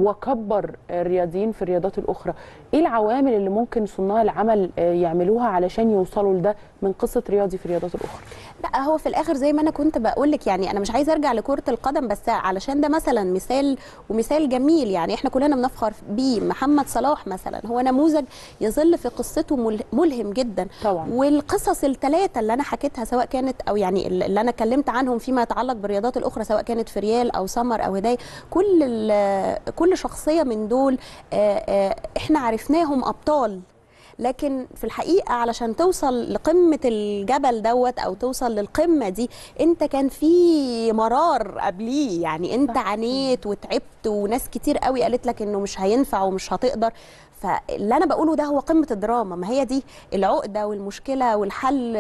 وكبر الرياضيين في الرياضات الاخرى ايه العوامل اللي ممكن صناع العمل آه، يعملوها علشان يوصلوا لده من قصه رياضي في الرياضات الاخرى لا هو في الاخر زي ما انا كنت بقول لك يعني انا مش عايزه ارجع لكره القدم بس علشان ده مثلا مثال ومثال جميل يعني احنا كلنا بنفخر بيه محمد صلاح مثلا هو نموذج يظل في قصته مل- ملهم جدا طبعا. والقصص الثلاثه اللي انا حكيتها سواء كانت او يعني اللي انا اتكلمت عنهم فيما يتعلق بالرياضات الاخرى سواء كانت في ريال او سمر او هدايا كل ال- كل شخصيه من دول آه، آه، احنا عرفناهم ابطال لكن في الحقيقه علشان توصل لقمه الجبل دوت او توصل للقمه دي انت كان في مرار قبليه يعني انت عانيت وتعبت وناس كتير قوي قالت لك انه مش هينفع ومش هتقدر فاللي انا بقوله ده هو قمه الدراما ما هي دي العقده والمشكله والحل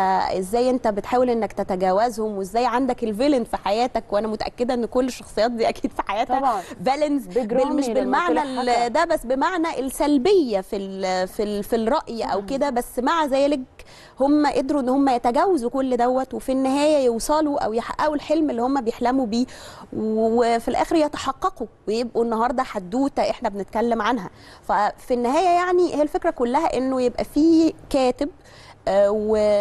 فازاي انت بتحاول انك تتجاوزهم وازاي عندك الفيلن في حياتك وانا متاكده ان كل الشخصيات دي اكيد في حياتها طبعا. فالنز بيج بال- رامي مش لما بالمعنى طلع ال- حكى. ده بس بمعنى السلبيه في ال في ال في الراي او كده بس مع ذلك هم قدروا ان هم يتجاوزوا كل دوت وفي النهايه يوصلوا او يحققوا الحلم اللي هم بيحلموا بيه وفي الاخر يتحققوا ويبقوا النهارده حدوته احنا بنتكلم عنها ففي النهايه يعني هي الفكره كلها انه يبقى في كاتب آه،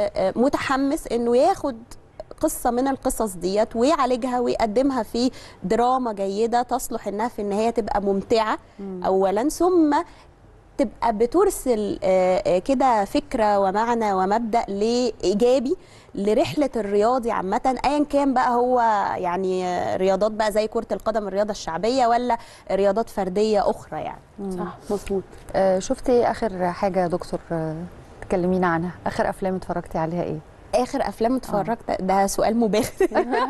ومتحمس انه ياخد قصة من القصص ديت ويعالجها ويقدمها في دراما جيدة تصلح انها في النهاية تبقى ممتعة اولا ثم تبقى بترسل آه، آه، كده فكرة ومعنى ومبدأ لإيجابي لرحلة الرياضي عامة أيا كان بقى هو يعني آه، رياضات بقى زي كرة القدم الرياضة الشعبية ولا رياضات فردية أخرى يعني صح مظبوط آه، شفتي ايه اخر حاجه يا دكتور آه، تكلمينا عنها اخر افلام اتفرجتي عليها ايه اخر افلام اتفرجت ده سؤال مباغت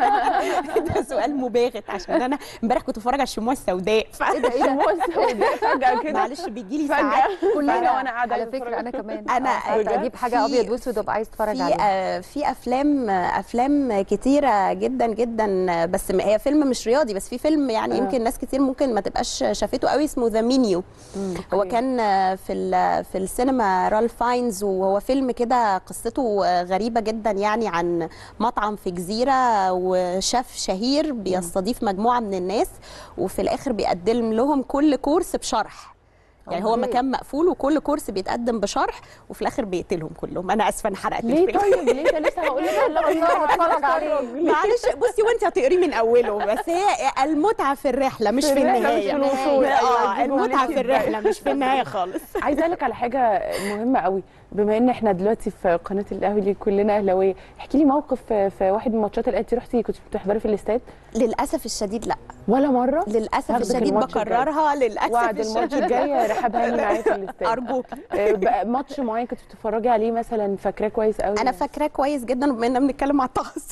ده سؤال مباغت عشان انا امبارح كنت بتفرج على الشموع السوداء ف... ايه ده ايه ده فجاه كده معلش بيجي لي ساعات فجاه كلنا وانا قاعده على عايزة فكره أتفرج. انا كمان أنا- آه، ساعات بجد؟ اجيب حاجه في- ابيض واسود وابقى عايز اتفرج في عليها آه، في افلام آه، افلام كتيره جدا جدا آه، بس م- هي فيلم مش رياضي بس في فيلم يعني آه. يمكن ناس كتير ممكن ما تبقاش شافته قوي اسمه ذا مينيو هو أوكي. كان آه، في ال- في السينما رالف فاينز وهو فيلم كده قصته آه، غريبه جدا يعني عن مطعم في جزيره وشيف شهير بيستضيف مجموعه من الناس وفي الاخر بيقدم لهم كل كورس بشرح يعني هو أوكي. مكان مقفول وكل كورس بيتقدم بشرح وفي الاخر بيقتلهم كلهم انا اسفه انا حرقت ليه الفيلم. طيب ليه ده لسه هقول لك يلا بينا اتفرج عليه معلش بصي وانت هتقريه من اوله بس هي المتعه في الرحله مش في في الرحلة مش النهايه في الوصول. أيوة، اه دي المتعه جملتي في الرحله مش في النهايه خالص عايزه اقول لك على حاجه مهمه قوي بما ان احنا دلوقتي في قناه الاهلي كلنا اهلاويه احكي لي موقف في في واحد من الماتشات اللي انت رحتي كنت بتحضري في الاستاد للاسف الشديد لا ولا مره للاسف هاخدك الشديد الماتش الجاي. بكررها للاسف وعد الماتش الشديد. الجاي رحاب هاني معايا في الاستاد ارجوك آه، بقى ماتش معين كنت بتتفرجي عليه مثلا فاكراه كويس قوي انا فاكراه كويس جدا بما اننا بنتكلم على التعصب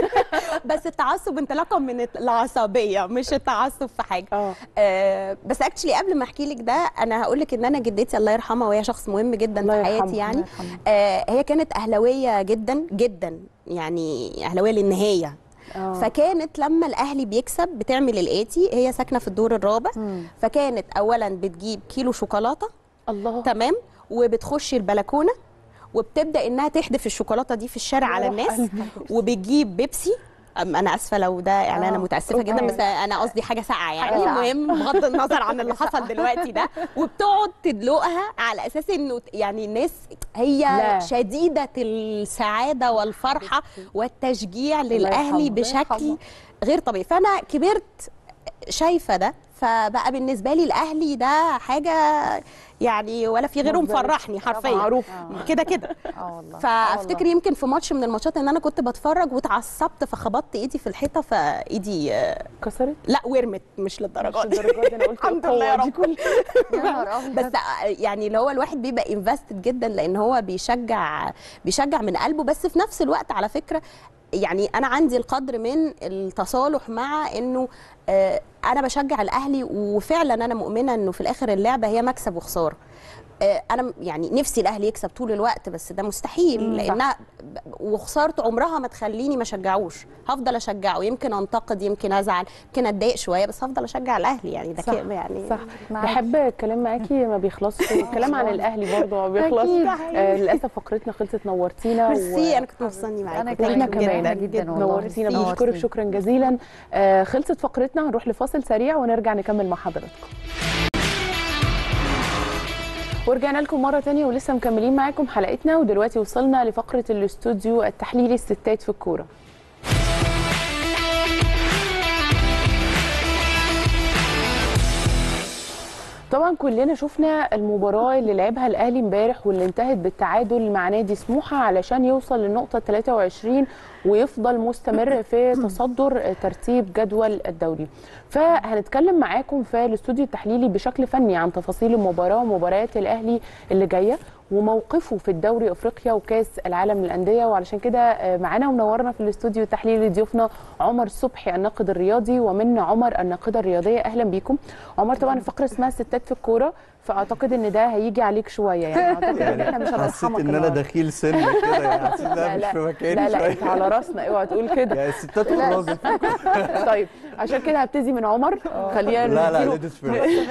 بس التعصب انطلاقا من العصبيه مش التعصب في حاجه اه آه بس اكشلي قبل ما احكي لك ده انا هقول لك ان انا جدتي الله يرحمها وهي شخص مهم جدا الله في يرحمها، حياتي يعني الله يرحمها. آه هي كانت اهلاويه جدا جدا يعني اهلاويه للنهايه آه. فكانت لما الاهلي بيكسب بتعمل الاتي هي ساكنه في الدور الرابع مم. فكانت اولا بتجيب كيلو شوكولاته الله تمام وبتخش البلكونه وبتبدا انها تحدف الشوكولاته دي في الشارع على روح الناس قلبي. وبتجيب بيبسي أم- انا اسفه لو ده يعني انا آه، متاسفه أوكي. جدا بس انا قصدي حاجه ساقعه يعني حاجة ساقعة. المهم بغض النظر عن اللي حصل دلوقتي ده وبتقعد تدلقها على اساس انه يعني الناس هي لا. شديده السعاده والفرحه والتشجيع يرحمه، للاهلي الله بشكل يرحمه. غير طبيعي فانا كبرت شايفه ده فبقى بالنسبه لي الاهلي ده حاجه يعني ولا في غيره مصدر مفرحني حرفيا معروف كده كده اه والله فافتكر يمكن في ماتش من الماتشات ان انا كنت بتفرج واتعصبت فخبطت ايدي في الحيطه فايدي آه، كسرت لا ورمت مش مش للدرجه دي الدرجه دي انا قلت الحمد لله يا القوة دي رب. كل يا نهار أبيض. بس آه، يعني اللي هو الواحد بيبقى انفستد جدا لان هو بيشجع بيشجع من قلبه بس في نفس الوقت على فكره يعني انا عندي القدر من التصالح مع انه آه، انا بشجع الاهلي وفعلا انا مؤمنه انه في الاخر اللعبه هي مكسب وخساره آه، انا م- يعني نفسي الاهلي يكسب طول الوقت بس ده مستحيل مم، صح. لانها ب- وخسارته عمرها ما تخليني ما اشجعوش هفضل اشجعه يمكن انتقد يمكن ازعل يمكن اتضايق شويه بس هفضل اشجع الاهلي يعني ده صح، كده يعني صح معاكي. بحب الكلام معاكي ما بيخلصش الكلام عن الاهلي برضه ما بيخلصش أكيد. آه للاسف فقرتنا خلصت نورتينا ميرسي انا كنت مبسوطه معاكي أنا Thank احنا كمان you كمان جدا جدا والله. نورتينا ميرسي. بنشكرك نورتينا. شكرا جزيلا آه خلصت فقرتنا هنروح لفاصل سريع ونرجع نكمل مع حضراتكم ورجعنا لكم مرة تانية ولسه مكملين معاكم حلقتنا ودلوقتي وصلنا لفقرة الاستوديو التحليلي الستات في الكورة طبعا كلنا شفنا المباراة اللي لعبها الأهلي امبارح واللي انتهت بالتعادل مع نادي سموحة علشان يوصل للنقطة 23 ويفضل مستمر في تصدر ترتيب جدول الدوري فهنتكلم معاكم في الاستوديو التحليلي بشكل فني عن تفاصيل المباراة ومباريات الأهلي اللي جاية وموقفه في الدوري افريقيا وكاس العالم للانديه وعلشان كده آه، معانا ومنورنا في الاستوديو التحليلي ضيوفنا عمر صبحي الناقد الرياضي ومن عمر الناقده الرياضيه اهلا بيكم عمر طبعا الفقره اسمها ستات في الكوره فاعتقد ان ده هيجي عليك شويه يعني اعتقد ان احنا مش حسيت هنرحمك ان انا النهاردة. دخيل سن كده يعني حسيت ان لا انا مش في لا مكاني لا لا شوية. انت على راسنا اوعى تقول كده يعني الستات والراجل طيب عشان كده هبتدي من عمر خلينا لا لا نديله- ليديز فيرست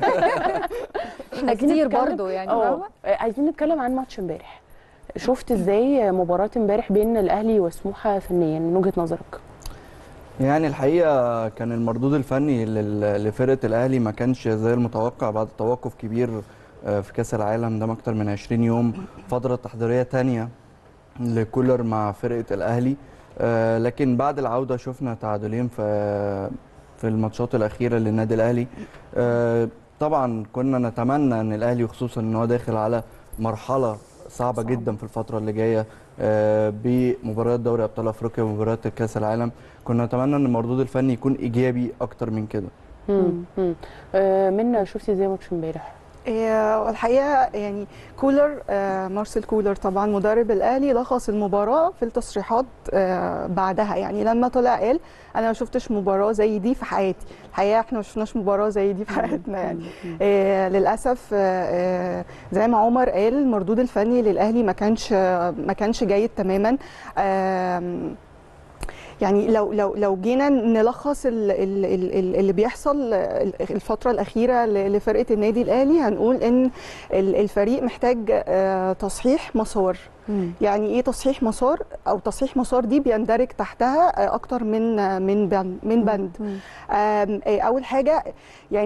احنا عايزين كتير نتكلم- برضو يعني اه فاهمة؟ عايزين نتكلم عن ماتش امبارح شفت ازاي مباراه امبارح بين الاهلي وسموحه فنيا من وجهه نظرك يعني الحقيقه كان المردود الفني لل- لفرقه الاهلي ما كانش زي المتوقع بعد توقف كبير آه، في كاس العالم ده اكتر من 20 يوم فتره تحضيريه تانية لكولر مع فرقه الاهلي آه، لكن بعد العوده شفنا تعادلين في في الماتشات الاخيره للنادي الاهلي آه، طبعا كنا نتمنى ان الاهلي خصوصا ان هو داخل على مرحله صعبه جدا في الفتره اللي جايه آه، بمباريات دوري ابطال افريقيا ومباريات كاس العالم كنا نتمنى ان المردود الفني يكون ايجابي اكتر من كده مم. مم. آه منا شفتي ازاي ماتش امبارح إيه، والحقيقه يعني كولر آه، مارسيل كولر طبعا مدرب الاهلي لخص المباراه في التصريحات آه، بعدها يعني لما طلع قال انا ما شفتش مباراه زي دي في حياتي الحقيقه احنا ما شفناش مباراه زي دي في حياتنا يعني آه، للاسف آه، آه، زي ما عمر قال المردود الفني للاهلي ما كانش آه، ما كانش جيد تماما آم، يعني لو لو لو جينا نلخص ال- ال- ال- ال- اللي بيحصل الفتره الاخيره ل- لفرقه النادي الاهلي هنقول ان ال- الفريق محتاج آه، تصحيح مسار يعني ايه تصحيح مسار او تصحيح مسار دي بيندرج تحتها آه، اكتر من آه، من بند من بند آم، آه، اول حاجه يعني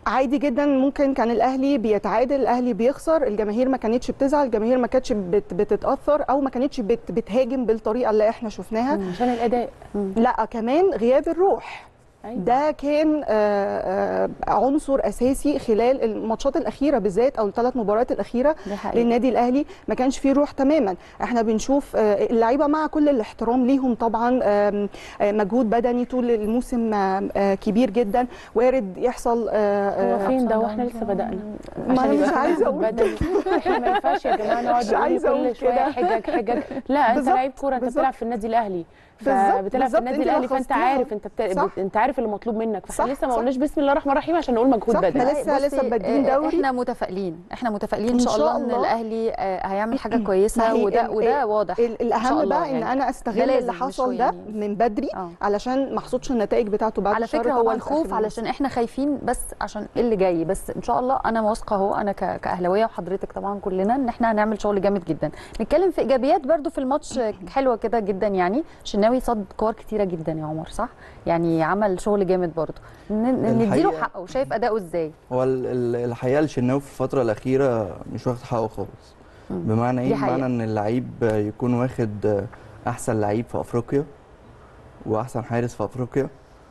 عادي جدا ممكن كان الاهلي بيتعادل الاهلي بيخسر الجماهير ما كانتش بتزعل الجماهير ما كانتش بت بتتاثر او ما كانتش بت بتهاجم بالطريقه اللي احنا شفناها عشان الاداء لا كمان غياب الروح أيوة. ده كان آه، آه، عنصر اساسي خلال الماتشات الاخيره بالذات او الثلاث مباريات الاخيره دي حقيقة. للنادي الاهلي ما كانش فيه روح تماما احنا بنشوف آه، اللعيبه مع كل الاحترام ليهم طبعا آم، آه، مجهود بدني طول الموسم آه، آه، كبير جدا وارد يحصل آه، هو آه، فين ده واحنا لسه بدانا ما عشان أنا مش يبقى عايزة أقول بدني. احنا ما ينفعش يا جماعه نقعد مش نقول عايزة أقول كل شويه كده. حجج حجج لا انت بالظبط، لعيب كوره انت بالظبط. بتلعب في النادي الاهلي بالظبط، فبتلعب في بالظبط، النادي أنت الاهلي فانت لخصتيها. عارف انت بت... صح. بت... انت عارف اللي مطلوب منك صح، فاحنا لسه ما صح. قلناش بسم الله الرحمن الرحيم عشان نقول مجهود صح، بدني إحنا لسه- بصي، لسه بادئين آه، دوري. احنا متفائلين احنا متفائلين ان إن شاء شاء الله ان الله. الاهلي آه، هيعمل حاجه ما كويسه هي وده ال- وده واضح ال- إن شاء الاهم الله بقى ان يعني. انا ده استغل لازم اللي مش حصل ده يعني- من بدري آه. علشان ما احصدش النتائج بتاعته بعد على الشر فكره هو طبعاً في آخر الخوف الموسم. علشان احنا خايفين بس عشان اللي جاي بس ان شاء الله انا واثقه اهو انا ك- كاهلاويه وحضرتك طبعا كلنا ان احنا هنعمل شغل جامد جدا نتكلم في ايجابيات برضو في الماتش حلوه كده جدا يعني شناوي صد كور كتيره جدا يا عمر صح يعني عمل شغل جامد برضو ن- نديله الحقيقة- حقه شايف اداؤه ازاي هو ال- ال- الحقيقه الشناوي في الفتره الاخيره مش واخد حقه خالص بمعنى دي ايه حقيقة. بمعنى ان اللعيب يكون واخد احسن لعيب في افريقيا واحسن حارس في افريقيا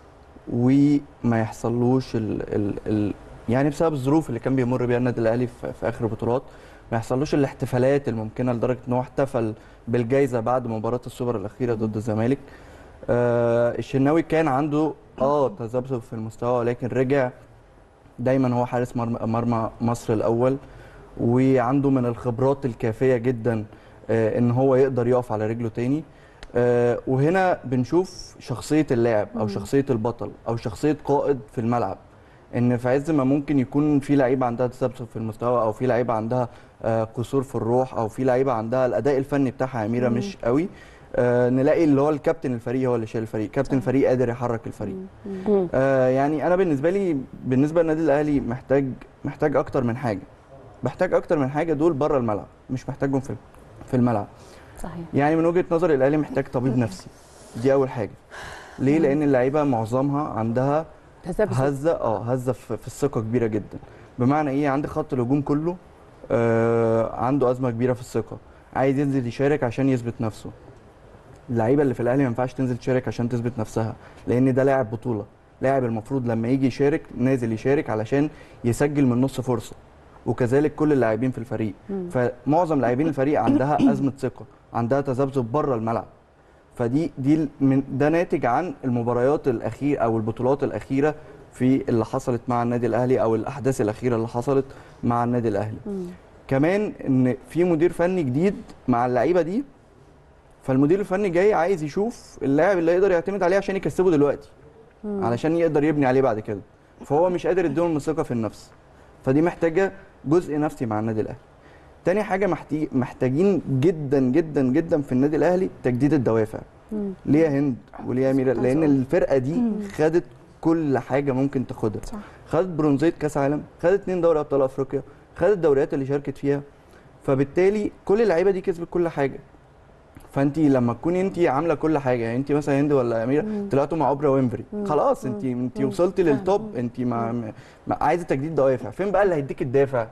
وما يحصلوش ال ال ال يعني بسبب الظروف اللي كان بيمر بيها النادي الاهلي في, في اخر البطولات ما يحصلوش الاحتفالات الممكنه لدرجه ان هو احتفل بالجائزه بعد مباراه السوبر الاخيره ضد الزمالك آه الشناوي كان عنده اه تذبذب في المستوى ولكن رجع دايما هو حارس مرمى, مرمى مصر الاول وعنده من الخبرات الكافيه جدا آه ان هو يقدر يقف على رجله تاني آه وهنا بنشوف شخصيه اللاعب او شخصيه البطل او شخصيه قائد في الملعب ان في عز ما ممكن يكون في لعيبه عندها تذبذب في المستوى او في لعيبه عندها آه قصور في الروح او في لعيبه عندها الاداء الفني بتاعها اميره مش قوي آه نلاقي اللي هو الكابتن الفريق هو اللي شايل الفريق كابتن الفريق قادر يحرك الفريق مم. آه يعني انا بالنسبه لي بالنسبه للنادي الاهلي محتاج محتاج اكتر من حاجه محتاج اكتر من حاجه دول بره الملعب مش محتاجهم في في الملعب صحيح يعني من وجهه نظري الاهلي محتاج طبيب نفسي دي اول حاجه ليه لان اللعيبه معظمها عندها تذبذب هزه اه هزه في, في الثقه كبيره جدا بمعنى ايه عندك خط الهجوم كله آه عنده ازمه كبيره في الثقه عايز ينزل يشارك عشان يثبت نفسه اللعيبه اللي في الاهلي ما ينفعش تنزل تشارك عشان تثبت نفسها لان ده لاعب بطوله لاعب المفروض لما يجي يشارك نازل يشارك علشان يسجل من نص فرصه وكذلك كل اللاعبين في الفريق فمعظم لاعبين الفريق عندها ازمه ثقه عندها تذبذب بره الملعب فدي دي ال- من ده ناتج عن المباريات الاخيره او البطولات الاخيره في اللي حصلت مع النادي الاهلي او الاحداث الاخيره اللي حصلت مع النادي الاهلي كمان ان في مدير فني جديد مع اللعيبه دي فالمدير الفني جاي عايز يشوف اللاعب اللي يقدر يعتمد عليه عشان يكسبه دلوقتي علشان يقدر يبني عليه بعد كده فهو مش قادر يديهم الثقه في النفس فدي محتاجه جزء نفسي مع النادي الاهلي تاني حاجه محتاج محتاجين جدا جدا جدا في النادي الاهلي تجديد الدوافع ليه يا هند وليه يا ميرا لان الفرقه دي خدت كل حاجه ممكن تاخدها صح. خدت برونزيه كاس عالم خدت اتنين دوري ابطال افريقيا خدت الدوريات اللي شاركت فيها فبالتالي كل اللعيبه دي كسبت كل حاجه فانت لما تكوني انت عامله كل حاجه يعني انت مثلا هند ولا اميره طلعتوا مع اوبرا وينفري خلاص انت انت وصلتي للتوب انت ما, ما عايزه تجديد دوافع فين بقى اللي هيديك الدافع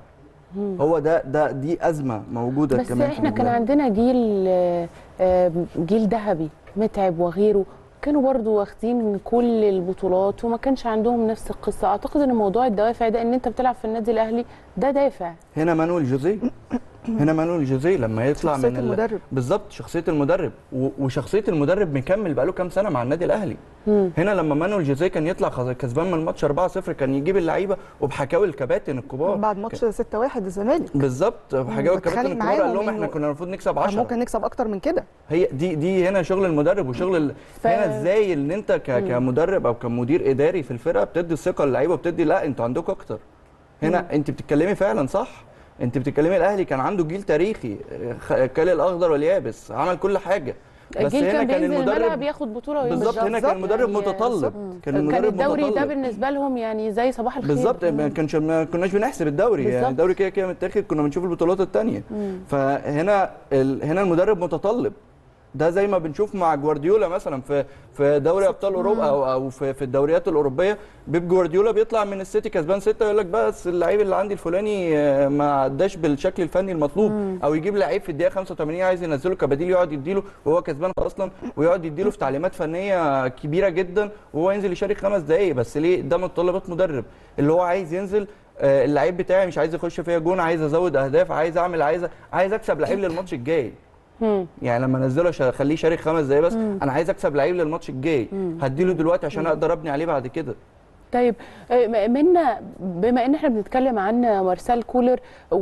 هو ده ده دي ازمه موجوده بس كمان في احنا كان البلاد. عندنا جيل آه، آه، جيل ذهبي متعب وغيره كانوا برضو واخدين كل البطولات وما كانش عندهم نفس القصه اعتقد ان موضوع الدوافع ده ان انت بتلعب في النادي الاهلي ده دافع هنا مانويل جوزيه هنا مانويل جوزيه لما يطلع شخصية من ال- المدرب. بالظبط شخصيه المدرب و- وشخصيه المدرب مكمل بقاله كام سنه مع النادي الاهلي هنا لما مانويل جوزيه كان يطلع خز- كسبان من الماتش 4-0 كان يجيب اللعيبه وبحكاوي الكباتن الكبار بعد ماتش 6-1 الزمالك بالظبط بحكاوي بتخانق الكباتن الكبار معاهم قال لهم إنه احنا كنا المفروض نكسب كان 10 ممكن نكسب اكتر من كده هي دي دي هنا شغل المدرب وشغل ال... ف- هنا ازاي ان انت ك... كمدرب او كمدير اداري في الفرقه بتدي الثقه للعيبه وبتدي لا انتوا عندكم اكتر هنا انت بتتكلمي فعلا صح انت بتتكلمي الاهلي كان عنده جيل تاريخي خ- كل الاخضر واليابس عمل كل حاجه بس الجيل هنا كان كان بينزل الملعب المدرب ياخد بطوله ويمشي. بالظبط هنا كان المدرب يعني متطلب كان كان المدرب الدوري ده متطلب. بالنسبه لهم يعني زي صباح الخير بالظبط ما كانش ما كناش بنحسب الدوري يعني بالظبط. الدوري كده كده متاخد كنا بنشوف البطولات الثانيه فهنا ال... هنا المدرب متطلب ده زي ما بنشوف مع جوارديولا مثلا في في دوري ابطال اوروبا او او في في الدوريات الاوروبيه بيب جوارديولا بيطلع من السيتي كسبان سته يقول لك بس اللعيب اللي عندي الفلاني آه، ما عداش بالشكل الفني المطلوب او يجيب لعيب في الدقيقه 85 عايز ينزله كبديل يقعد يديله وهو كسبان اصلا ويقعد يديله في تعليمات فنيه كبيره جدا وهو ينزل يشارك خمس دقائق بس ليه ده متطلبات مدرب اللي هو عايز ينزل آه، اللعيب بتاعي مش عايز يخش فيا جون عايز ازود اهداف عايز اعمل عايز عايز اكسب لعيب للماتش الجاي مم. يعني لما انزله عشان اخليه يشارك خمس دقايق بس انا عايز اكسب لعيب للماتش الجاي هديله دلوقتي عشان اقدر ابني عليه بعد كده طيب آه، م- منا بما ان احنا بنتكلم عن مارسيل كولر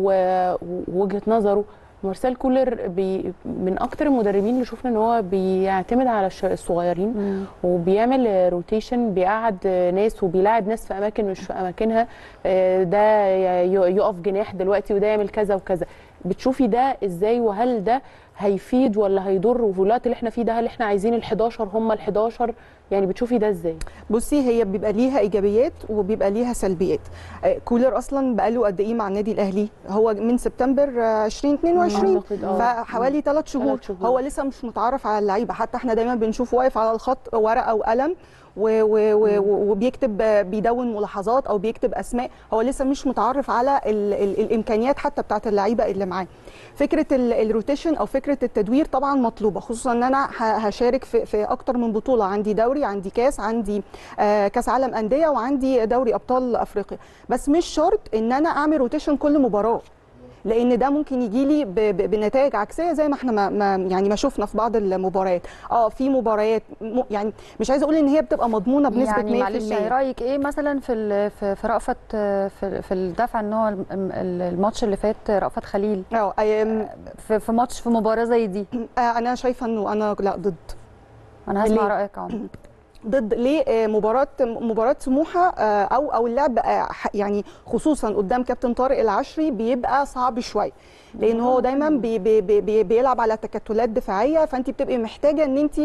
و- ووجهه نظره مارسيل كولر بي من اكتر المدربين اللي شفنا ان هو بيعتمد على الش- الصغيرين وبيعمل روتيشن بيقعد ناس وبيلاعب ناس في اماكن مش في اماكنها آه، ده ي- يقف جناح دلوقتي وده يعمل كذا وكذا بتشوفي ده ازاي وهل ده هيفيد ولا هيضر وفي الوقت اللي احنا فيه ده هل احنا عايزين ال 11 هم ال 11 يعني بتشوفي ده ازاي؟ بصي هي بيبقى ليها ايجابيات وبيبقى ليها سلبيات آه، كولر اصلا بقاله قد ايه مع النادي الاهلي هو من سبتمبر آه، 2022 أعتقد، آه. فحوالي ثلاث شهور. تلات شهور. هو لسه مش متعرف على اللعيبه حتى احنا دايما بنشوفه واقف على الخط ورقه وقلم و و و وبيكتب آه، بيدون ملاحظات او بيكتب اسماء هو لسه مش متعرف على ال ال الامكانيات حتى بتاعت اللعيبه اللي معاه فكره ال- الروتيشن او فكره التدوير طبعا مطلوبه خصوصا ان انا ه- هشارك في, في اكتر من بطوله عندي دوري عندي كاس عندي آه، كاس عالم انديه وعندي دوري ابطال افريقيا بس مش شرط ان انا اعمل روتيشن كل مباراه لان ده ممكن يجي لي ب- ب- بنتائج عكسيه زي ما احنا ما ما يعني ما شفنا في بعض المباريات اه في مباريات م- يعني مش عايزه اقول ان هي بتبقى مضمونه بنسبه 100% يعني معلش يعني رايك ايه مثلا في ال- في في رأفت في في الدفع ان هو الم- ال- الماتش اللي فات رأفت خليل اه أيام- في في ماتش في مباراه زي دي آه، انا شايفه انه انا لا ضد انا هسمع ليه؟ رايك يا عمر ضد ليه آه، مباراه مباراه سموحه آه، او او اللعب آه، ح- يعني خصوصا قدام كابتن طارق العشري بيبقى صعب شويه لان هو دايما بي بي بي بي بيلعب على تكتلات دفاعيه فانت بتبقي محتاجه ان انت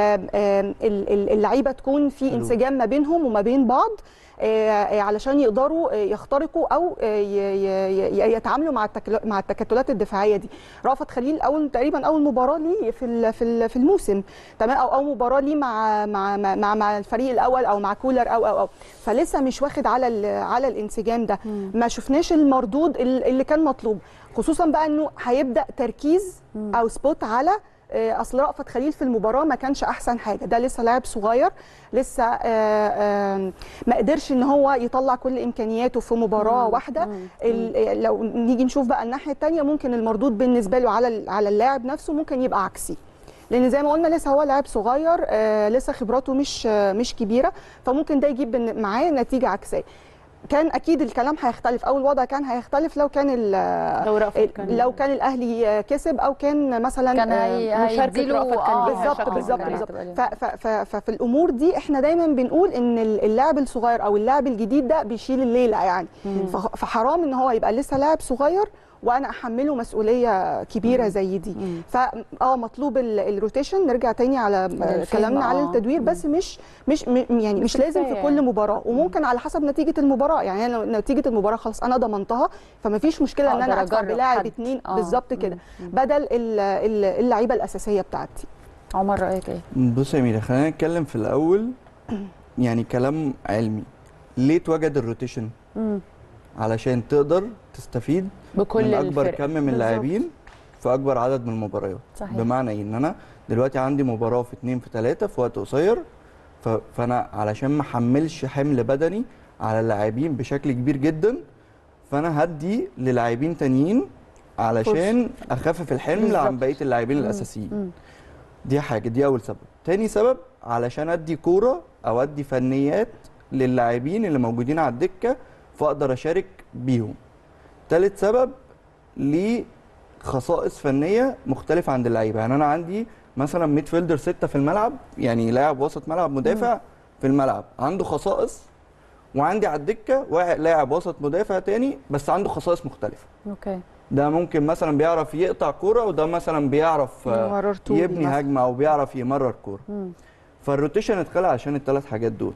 اللعيبه تكون في حلو. انسجام ما بينهم وما بين بعض آه، آه، علشان يقدروا آه، يخترقوا او آه، ي- ي- ي- يتعاملوا مع التكل- مع التكتلات الدفاعيه دي رافت خليل اول تقريبا اول مباراه ليه في ال- في ال- في الموسم تمام او او مباراه ليه مع مع مع- مع مع الفريق الاول او مع كولر او او او فلسه مش واخد على ال- على الانسجام ده ما شفناش المردود ال- اللي كان مطلوب خصوصا بقى انه هيبدا تركيز او سبوت على آه، اصل رأفت خليل في المباراه ما كانش احسن حاجه ده لسه لاعب صغير لسه آه، آه، ما قدرش ان هو يطلع كل امكانياته في مباراه واحده ال- لو نيجي نشوف بقى الناحيه الثانيه ممكن المردود بالنسبه له على ال- على اللاعب نفسه ممكن يبقى عكسي لان زي ما قلنا لسه هو لاعب صغير آه لسه خبراته مش آه مش كبيره فممكن ده يجيب بن- معاه نتيجه عكسيه كان اكيد الكلام هيختلف او الوضع كان هيختلف لو كان ال- لو رأفت كان لو كان الاهلي كسب او كان مثلا كان آه، هي مشاركة هيديله رأفت كان آه، ليها بالظبط شكل بالظبط كان بالظبط هتبقى ليها. ف- ف- ف- ففي الامور دي احنا دايما بنقول ان ال- اللاعب الصغير او اللاعب الجديد ده بيشيل الليله يعني فخ- فحرام ان هو يبقى لسه لاعب صغير وانا احمله مسؤوليه كبيره زي دي فا اه مطلوب ال- الروتيشن نرجع تاني على آه، الفهم، كلامنا على آه. التدوير بس مش مش م- يعني مش لازم في كفاية كل يعني. مباراه وممكن على حسب نتيجه المباراه يعني أنا لو نتيجه المباراه خلاص انا ضمنتها فما فيش مشكله ان أقدر انا ادفع أجرب بلاعب حد. اتنين آه. بالظبط كده بدل ال- ال- اللعيبه الاساسيه بتاعتي عمر رايك ايه بص يا ميرا خلينا نتكلم في الاول يعني كلام علمي ليه اتوجد الروتيشن مم. علشان تقدر تستفيد بكل من اكبر الفرق كم من بالظبط. اللاعبين في اكبر عدد من المباريات صحيح. بمعنى ايه ان انا دلوقتي عندي مباراه في اتنين في تلاته في وقت قصير ف... فانا علشان ما احملش حمل بدني على اللاعبين بشكل كبير جدا فانا هدي للاعبين تانيين علشان اخفف الحمل عن بالظبط. بقيه اللاعبين الاساسيين دي حاجه دي اول سبب تاني سبب علشان ادي كوره او ادي فنيات للاعبين اللي موجودين على الدكه فاقدر اشارك بيهم تالت سبب ليه خصائص فنيه مختلفه عند اللعيبه يعني انا عندي مثلا ميد فيلدر ستة في الملعب يعني لاعب وسط ملعب مدافع في الملعب عنده خصائص وعندي على الدكه واحد لاعب وسط مدافع تاني بس عنده خصائص مختلفه اوكي ده ممكن مثلا بيعرف يقطع كوره وده مثلا بيعرف آه، يمرر طولي يبني مثلاً. هجمه او بيعرف يمرر كوره مم. فالروتيشن اتخلق عشان الثلاث حاجات دول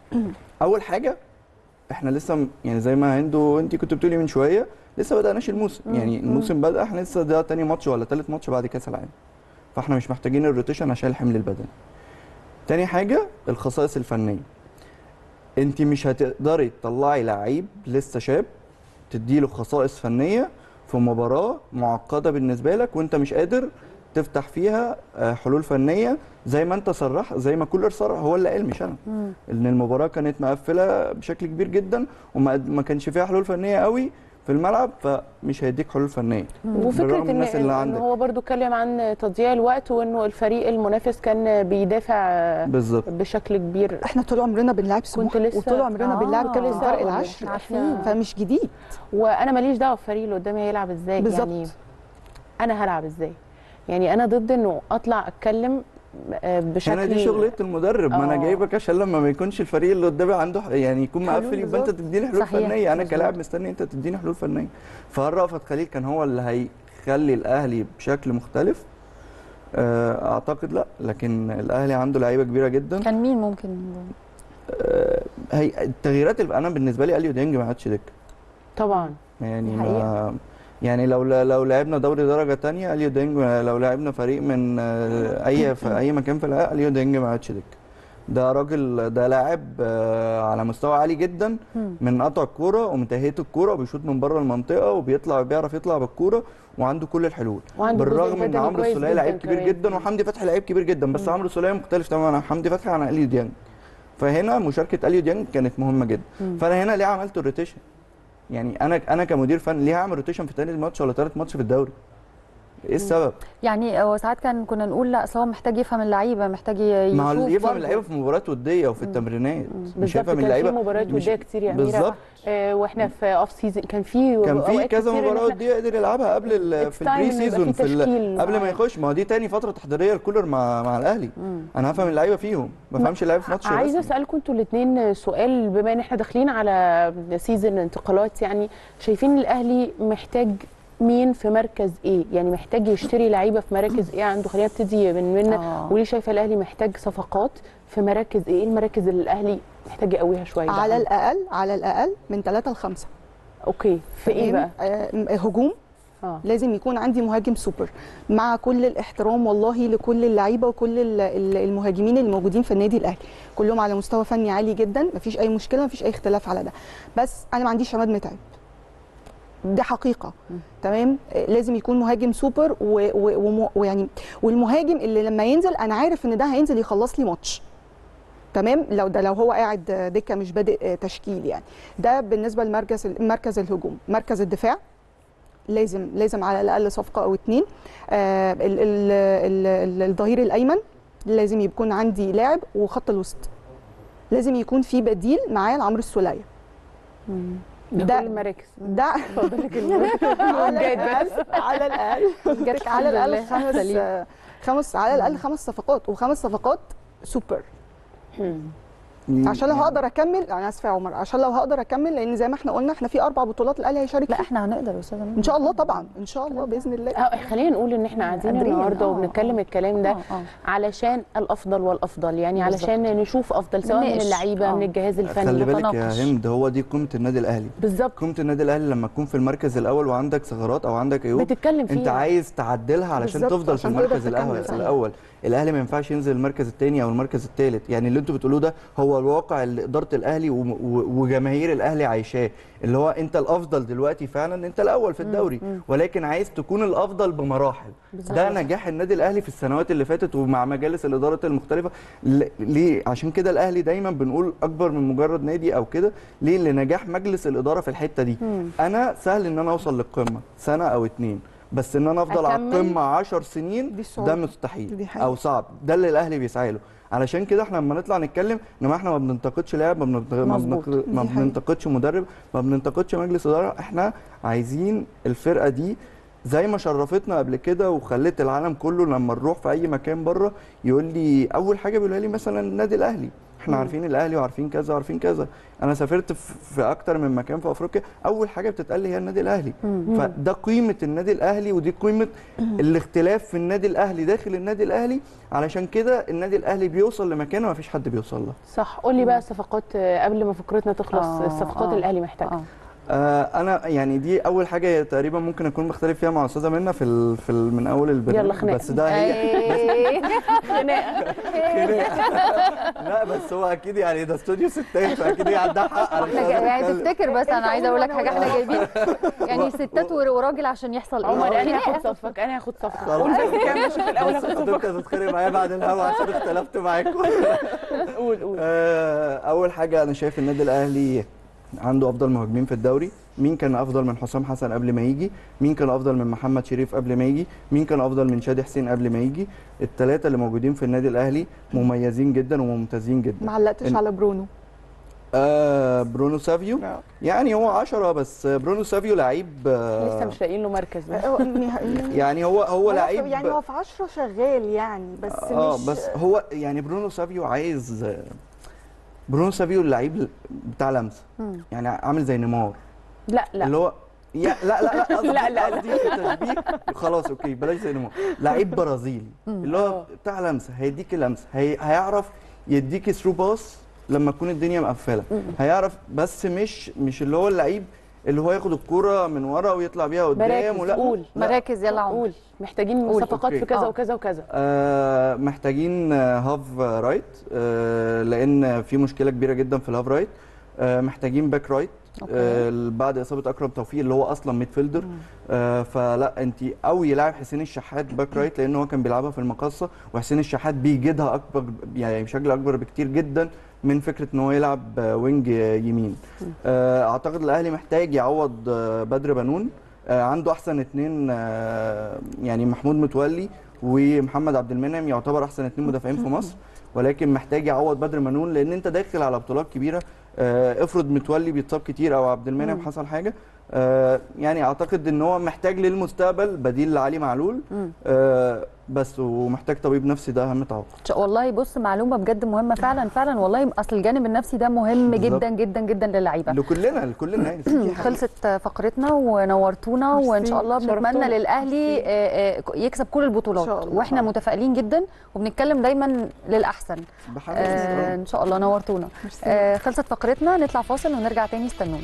اول حاجه احنا لسه م- يعني زي ما هندو انت كنت بتقولي من شويه لسه بدأناش الموسم يعني الموسم بدأ احنا لسه ده تاني ماتش ولا تالت ماتش بعد كاس العالم فاحنا مش محتاجين الروتيشن عشان الحمل البدني تاني حاجه الخصائص الفنيه انت مش هتقدري تطلعي لعيب لسه شاب تديله خصائص فنيه في مباراه معقده بالنسبه لك وانت مش قادر تفتح فيها آه، حلول فنيه زي ما انت صرح زي ما كولر صرح هو اللي قال مش انا ان المباراه كانت مقفله بشكل كبير جدا وما ما كانش فيها حلول فنيه قوي في الملعب فمش هيديك حلول فنيه وفكره بالرغم ان, الناس اللي إن عندك. هو برضو اتكلم عن تضييع الوقت وانه الفريق المنافس كان بيدافع بالظبط بشكل كبير احنا طول عمرنا بنلعب سموحه لسه- وطول عمرنا آه، بنلعب كنت كابتن لسه طارق هقول لك. العشر عارفين. فمش جديد وانا ماليش دعوه بالفريق اللي قدامي هيلعب ازاي بالظبط. يعني انا هلعب ازاي يعني انا ضد انه اطلع اتكلم آه، بشكل هنا دي شغليه المدرب ما انا آه. جايبك عشان لما ما يكونش الفريق اللي قدامي عنده ح- يعني يكون حلول مقفل يبقى انت بالظبط. تديني حلول صحيح. فنيه انا مظبوط. كلاعب مستني انت تديني حلول فنيه فهل رأفت خليل كان هو اللي هيخلي الاهلي بشكل مختلف آه، اعتقد لا لكن الاهلي عنده لعيبه كبيره جدا كان مين ممكن آه، هي التغييرات اللي انا بالنسبه لي اليو ديانج ما عادش دكه طبعا يعني دي ما حقيقة. يعني لو لو لعبنا دوري درجه تانية اليو ديانج لو لعبنا فريق من آه، اي في اي مكان في العالم اليو ديانج ما عادش دكه ده راجل ده لاعب آه، على مستوى عالي جدا مم. من قطع الكوره ومن تهيئه الكوره وبيشوط من بره المنطقه وبيطلع وبيعرف يطلع بالكوره وعنده كل الحلول وعنده جزء بالرغم ان بدني عمرو كويس السوليه جداً لعيب كبير كمان. جدا وحمدي فتحي لعيب كبير جدا بس عمرو السوليه مختلف تماما عن حمدي فتحي عن اليو ديانج فهنا مشاركه اليو ديانج كانت مهمه جدا مم. فانا هنا ليه عملت الروتيشن يعني انا انا كمدير فني ليه هعمل روتيشن في تاني ماتش ولا تالت ماتش في الدوري ايه السبب يعني هو ساعات كان كنا نقول لا اصل هو محتاج يفهم اللعيبه محتاج ي- ما هو يشوف اللي يفهم برضه. اللعيبه في مباريات وديه وفي التمرينات مش بالظبط هيفهم كان في اللعيبه مباريات مش- وديه كتير يا اميره بالظبط آه واحنا في اوف سيزون كان في كان في أوقات كذا كتير إن مباراه إحنا وديه قدر يلعبها قبل ال- It's في time البري إنه يبقى سيزون في في ال- تشكيل قبل ما معاه. يخش ما هو دي تاني فتره تحضيريه لكولر مع مع الاهلي انا هفهم اللعيبه فيهم ما بفهمش اللعيبه في ماتش عايزه رسمي. اسالكم انتوا الاثنين سؤال بما ان احنا داخلين على سيزون انتقالات يعني شايفين الاهلي محتاج مين في مركز ايه يعني محتاج يشتري لعيبه في مراكز ايه عنده خلينا نبتدي من منا آه. وليه شايفه الاهلي محتاج صفقات في مراكز ايه إيه المراكز اللي الاهلي محتاج يقويها شويه على ده؟ الاقل على الاقل من ثلاثة لخمسة اوكي في ايه بقى آه هجوم اه لازم يكون عندي مهاجم سوبر مع كل الاحترام والله لكل اللعيبه وكل ال- ال- المهاجمين اللي موجودين في النادي الاهلي كلهم على مستوى فني عالي جدا مفيش اي مشكله مفيش اي اختلاف على ده بس انا ما عنديش عماد متعب دي حقيقه تمام آه، لازم يكون مهاجم سوبر و- و- وم- ويعني والمهاجم اللي لما ينزل انا عارف ان ده هينزل يخلص لي ماتش تمام لو ده لو هو قاعد دكه مش بادئ تشكيل يعني ده بالنسبه لمركز مركز الهجوم مركز الدفاع لازم لازم على الاقل صفقه او اتنين آه ال- ال- ال- ال- الظهير الايمن لازم يكون عندي لاعب وخط الوسط لازم يكون في بديل معاه لعمرو السوليه ده ده- كل المراكز ده فاضلك على جايد الاقل على الاقل جت على الحمد الاقل لله. خمس سليم. آه، خمس على الاقل خمس صفقات وخمس صفقات سوبر عشان لو هقدر اكمل انا اسفه يا عمر عشان لو هقدر اكمل لان زي ما احنا قلنا احنا في اربع بطولات الاهلي هيشارك لا فيها احنا هنقدر يا استاذه ان شاء الله طبعا ان شاء الله باذن الله اه خلينا نقول ان احنا قاعدين قادرين، النهارده آه، وبنتكلم آه. الكلام ده آه، آه. علشان الافضل والافضل يعني بالظبط. علشان نشوف افضل سواء من نناقش. اللعيبه آه. من الجهاز خلي الفني بالك يا نتناقش. هند هو دي قيمه النادي الاهلي بالظبط قيمه النادي الاهلي لما تكون في المركز الاول وعندك ثغرات او عندك عيوب بتتكلم فيها انت عايز تعدلها علشان بالظبط، تفضل في عشان تقدر المركز تكمل، الاول صحيح. الاول الاهلي ما ينفعش ينزل المركز الثاني او المركز الثالث يعني اللي انتوا بتقولوه ده هو الواقع اللي اداره الاهلي و- و- وجماهير الاهلي عايشاه اللي هو انت الافضل دلوقتي فعلا انت الاول في الدوري ولكن عايز تكون الافضل بمراحل ده نجاح النادي الاهلي في السنوات اللي فاتت ومع مجالس الاداره المختلفه ل- ليه عشان كده الاهلي دايما بنقول اكبر من مجرد نادي او كده ليه لنجاح مجلس الاداره في الحته دي انا سهل ان انا اوصل للقمه سنه او اتنين بس ان انا افضل على أكمل. القمه 10 سنين دي صعوبة. ده دي مستحيل حقيقة. او صعب ده اللي الاهلي بيسعى له علشان كده احنا لما نطلع نتكلم انما احنا ما بننتقدش لاعب ما, بننت- ما, مظبوط. بننتقد- ما دي حقيقة. بننتقدش مدرب ما بننتقدش مجلس اداره احنا عايزين الفرقه دي زي ما شرفتنا قبل كده وخلت العالم كله لما نروح في اي مكان بره يقول لي اول حاجه بيقولها لي مثلا النادي الاهلي احنا عارفين الاهلي وعارفين كذا وعارفين كذا انا سافرت في في اكتر من مكان في افريقيا اول حاجه بتتقال لي هي النادي الاهلي فده قيمه النادي الاهلي ودي قيمه الاختلاف في النادي الاهلي داخل النادي الاهلي علشان كده النادي الاهلي بيوصل لمكانه ما فيش حد بيوصل له صح قول لي بقى الصفقات آه، قبل ما فكرتنا تخلص آه، الصفقات آه. اللي الاهلي محتاجها آه. آه انا يعني دي اول حاجه هي تقريبا ممكن اكون بختلف فيها مع استاذه منى في ال في ال من اول البرنامج يلا خناقة. بس ده هي إيه. لا بس هو اكيد يعني ده استوديو ستات فاكيد هي عندها حق على احنا جاي- يعني تفتكر بس انا عايزه اقول لك حاجه احنا جايبين يعني ستات ور- وراجل عشان يحصل ايه عمر انا خناقة. هاخد صفك انا هاخد صفك خلاص. قول بس كام ماشي في الاول هاخد هتبقى صفك تتخانق معايا بعد الهوا عشان اختلفت معاكم قول قول آه، اول حاجه انا شايف النادي الاهلي عنده افضل مهاجمين في الدوري مين كان افضل من حسام حسن قبل ما يجي مين كان افضل من محمد شريف قبل ما يجي مين كان افضل من شادي حسين قبل ما يجي الثلاثه اللي موجودين في النادي الاهلي مميزين جدا وممتازين جدا ما علقتش إن- على برونو آه برونو سافيو يعني هو 10 بس برونو سافيو لعيب لسه آه مش لاقيين له مركز بس هو- يعني يعني هو هو لعيب يعني هو في 10 شغال يعني بس اه مش بس هو يعني برونو سافيو عايز برونو سافيو اللعيب بتاع لمسه مم. يعني عامل زي نيمار لا لا اللي هو يا لا لا لا قصدي لا، لا، لا. قصدي في تشبيه خلاص اوكي بلاش زي نيمار لعيب برازيلي اللي هو آه. بتاع لمسه هيديك لمسه هي... هيعرف يديك ثرو باس لما تكون الدنيا مقفله هيعرف بس مش مش اللي هو اللعيب اللي هو ياخد الكوره من ورا ويطلع بيها قدام مراكز ولا قول لا. مراكز يلا عمر قول محتاجين قول. صفقات أوكي. في كذا آه. وكذا وكذا آه محتاجين آه، هاف رايت آه لان في مشكله كبيره جدا في الهاف رايت آه محتاجين باك رايت أوكي. آه بعد اصابه اكرم توفيق اللي هو اصلا ميد فيلدر آه فلا انت او يلعب حسين الشحات باك رايت لان هو كان بيلعبها في المقصه وحسين الشحات بيجدها اكبر يعني بشكل اكبر بكتير جدا من فكره ان هو يلعب آه، وينج آه، يمين آه اعتقد الاهلي محتاج يعوض آه، بدر بنون آه، عنده احسن اتنين آه، يعني محمود متولي ومحمد عبد المنعم يعتبر احسن اتنين مدافعين في مصر ولكن محتاج يعوض بدر منون لان انت داخل على بطولات كبيره آه، افرض متولي بيتصاب كتير او عبد المنعم حصل حاجه آه، يعني اعتقد ان هو محتاج للمستقبل بديل لعلي معلول مم. آه، بس ومحتاج طبيب نفسي ده اهم تعاقد ش- والله بص معلومه بجد مهمه فعلا فعلا والله اصل الجانب النفسي ده مهم بالظبط. جدا جدا جدا للعيبه لكلنا لكل الناس دي حاجة. خلصت فقرتنا ونورتونا ميرسي. وان شاء الله بنتمنى شرفتونا. للاهلي آه، آه، يكسب كل البطولات إن شاء الله. واحنا متفائلين جدا وبنتكلم دايما للاحسن بحماس آه ان شاء الله نورتونا آه خلصت فقرتنا نطلع فاصل ونرجع تاني استنونا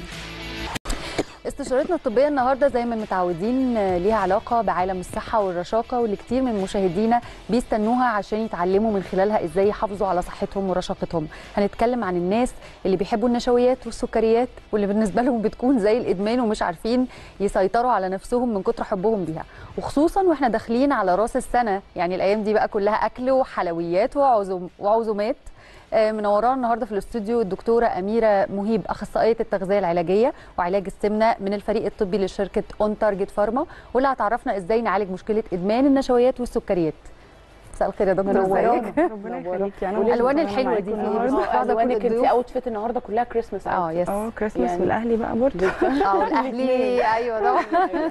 استشارتنا الطبية النهاردة زي ما متعودين آه، ليها علاقة بعالم الصحة والرشاقة واللي كتير من مشاهدينا بيستنوها عشان يتعلموا من خلالها ازاي يحافظوا على صحتهم ورشاقتهم هنتكلم عن الناس اللي بيحبوا النشويات والسكريات واللي بالنسبة لهم بتكون زي الإدمان ومش عارفين يسيطروا على نفسهم من كتر حبهم بيها وخصوصا واحنا داخلين على راس السنة يعني الأيام دي بقى كلها أكل وحلويات وعزوم وعزومات آه، منورانا النهارده في الاستوديو الدكتوره اميره مهيب اخصائيه التغذيه العلاجيه وعلاج السمنه من الفريق الطبي لشركه اون تارجت فارما واللي هتعرفنا ازاي نعالج مشكله ادمان النشويات والسكريات مساء الخير يا دكتور منورانا. ازيك ربنا يخليك يعني قولي الالوان أنا الحلوه معاكم دي فيه النهاردة. مش واخدة كل الوانك انت الضيوف. اوتفيت النهارده كلها كريسماس اه يس اه كريسماس يعني- والاهلي بقى برضه اه الاهلي ايوه طبعا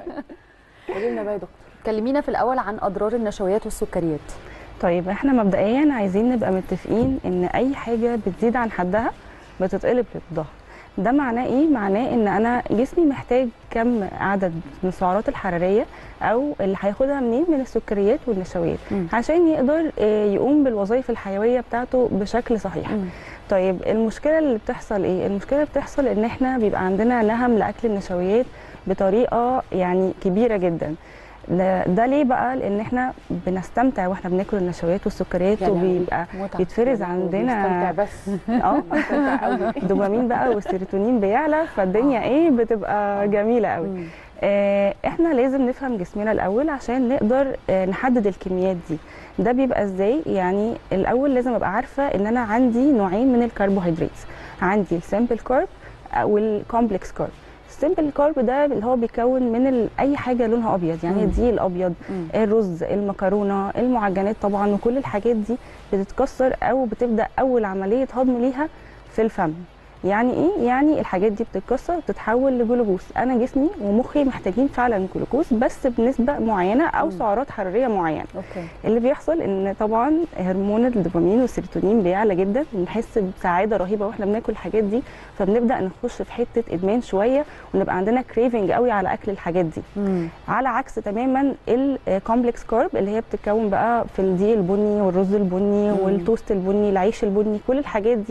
قولي لنا بقى يا دكتور كلمينا في الاول عن اضرار النشويات والسكريات طيب احنا مبدئيا عايزين نبقى متفقين ان اي حاجه بتزيد عن حدها بتتقلب للضغط ده معناه ايه معناه ان انا جسمي محتاج كم عدد من السعرات الحراريه او اللي هياخدها منين من السكريات والنشويات مم. عشان يقدر آه، يقوم بالوظائف الحيويه بتاعته بشكل صحيح مم. طيب المشكله اللي بتحصل ايه المشكله بتحصل ان احنا بيبقى عندنا نهم لاكل النشويات بطريقه يعني كبيره جدا ده ده ليه بقى لان احنا بنستمتع واحنا بناكل النشويات والسكريات يا لهوي. وبيبقى متعه بيتفرز نستمتع عندنا بس اه نستمتع قوي دوبامين بقى والسيروتونين بيعلى فالدنيا ايه بتبقى جميله قوي مم. آه، احنا لازم نفهم جسمنا الاول عشان نقدر آه، نحدد الكميات دي ده بيبقى ازاي يعني الاول لازم ابقى عارفه ان انا عندي نوعين من الكربوهيدرات عندي السمبل كارب والكومبلكس كارب السمبل كارب ده اللي هو بيكون من ال- اي حاجه لونها ابيض يعني مم. الدقيق الابيض مم. الرز المكرونه المعجنات طبعا وكل الحاجات دي بتتكسر او بتبدا اول عمليه هضم ليها في الفم يعني ايه يعني الحاجات دي بتتكسر وتتحول لجلوكوز انا جسمي ومخي محتاجين فعلا جلوكوز بس بنسبه معينه او مم. سعرات حراريه معينه اوكي اللي بيحصل ان طبعا هرمون الدوبامين والسيروتونين بيعلى جدا بنحس بسعاده رهيبه واحنا بناكل الحاجات دي فبنبدا نخش في حته ادمان شويه ونبقى عندنا كريفنج قوي على اكل الحاجات دي مم. على عكس تماما الكومبلكس كارب اللي هي بتتكون بقى في الدقيق البني والرز البني مم. والتوست البني العيش البني كل الحاجات دي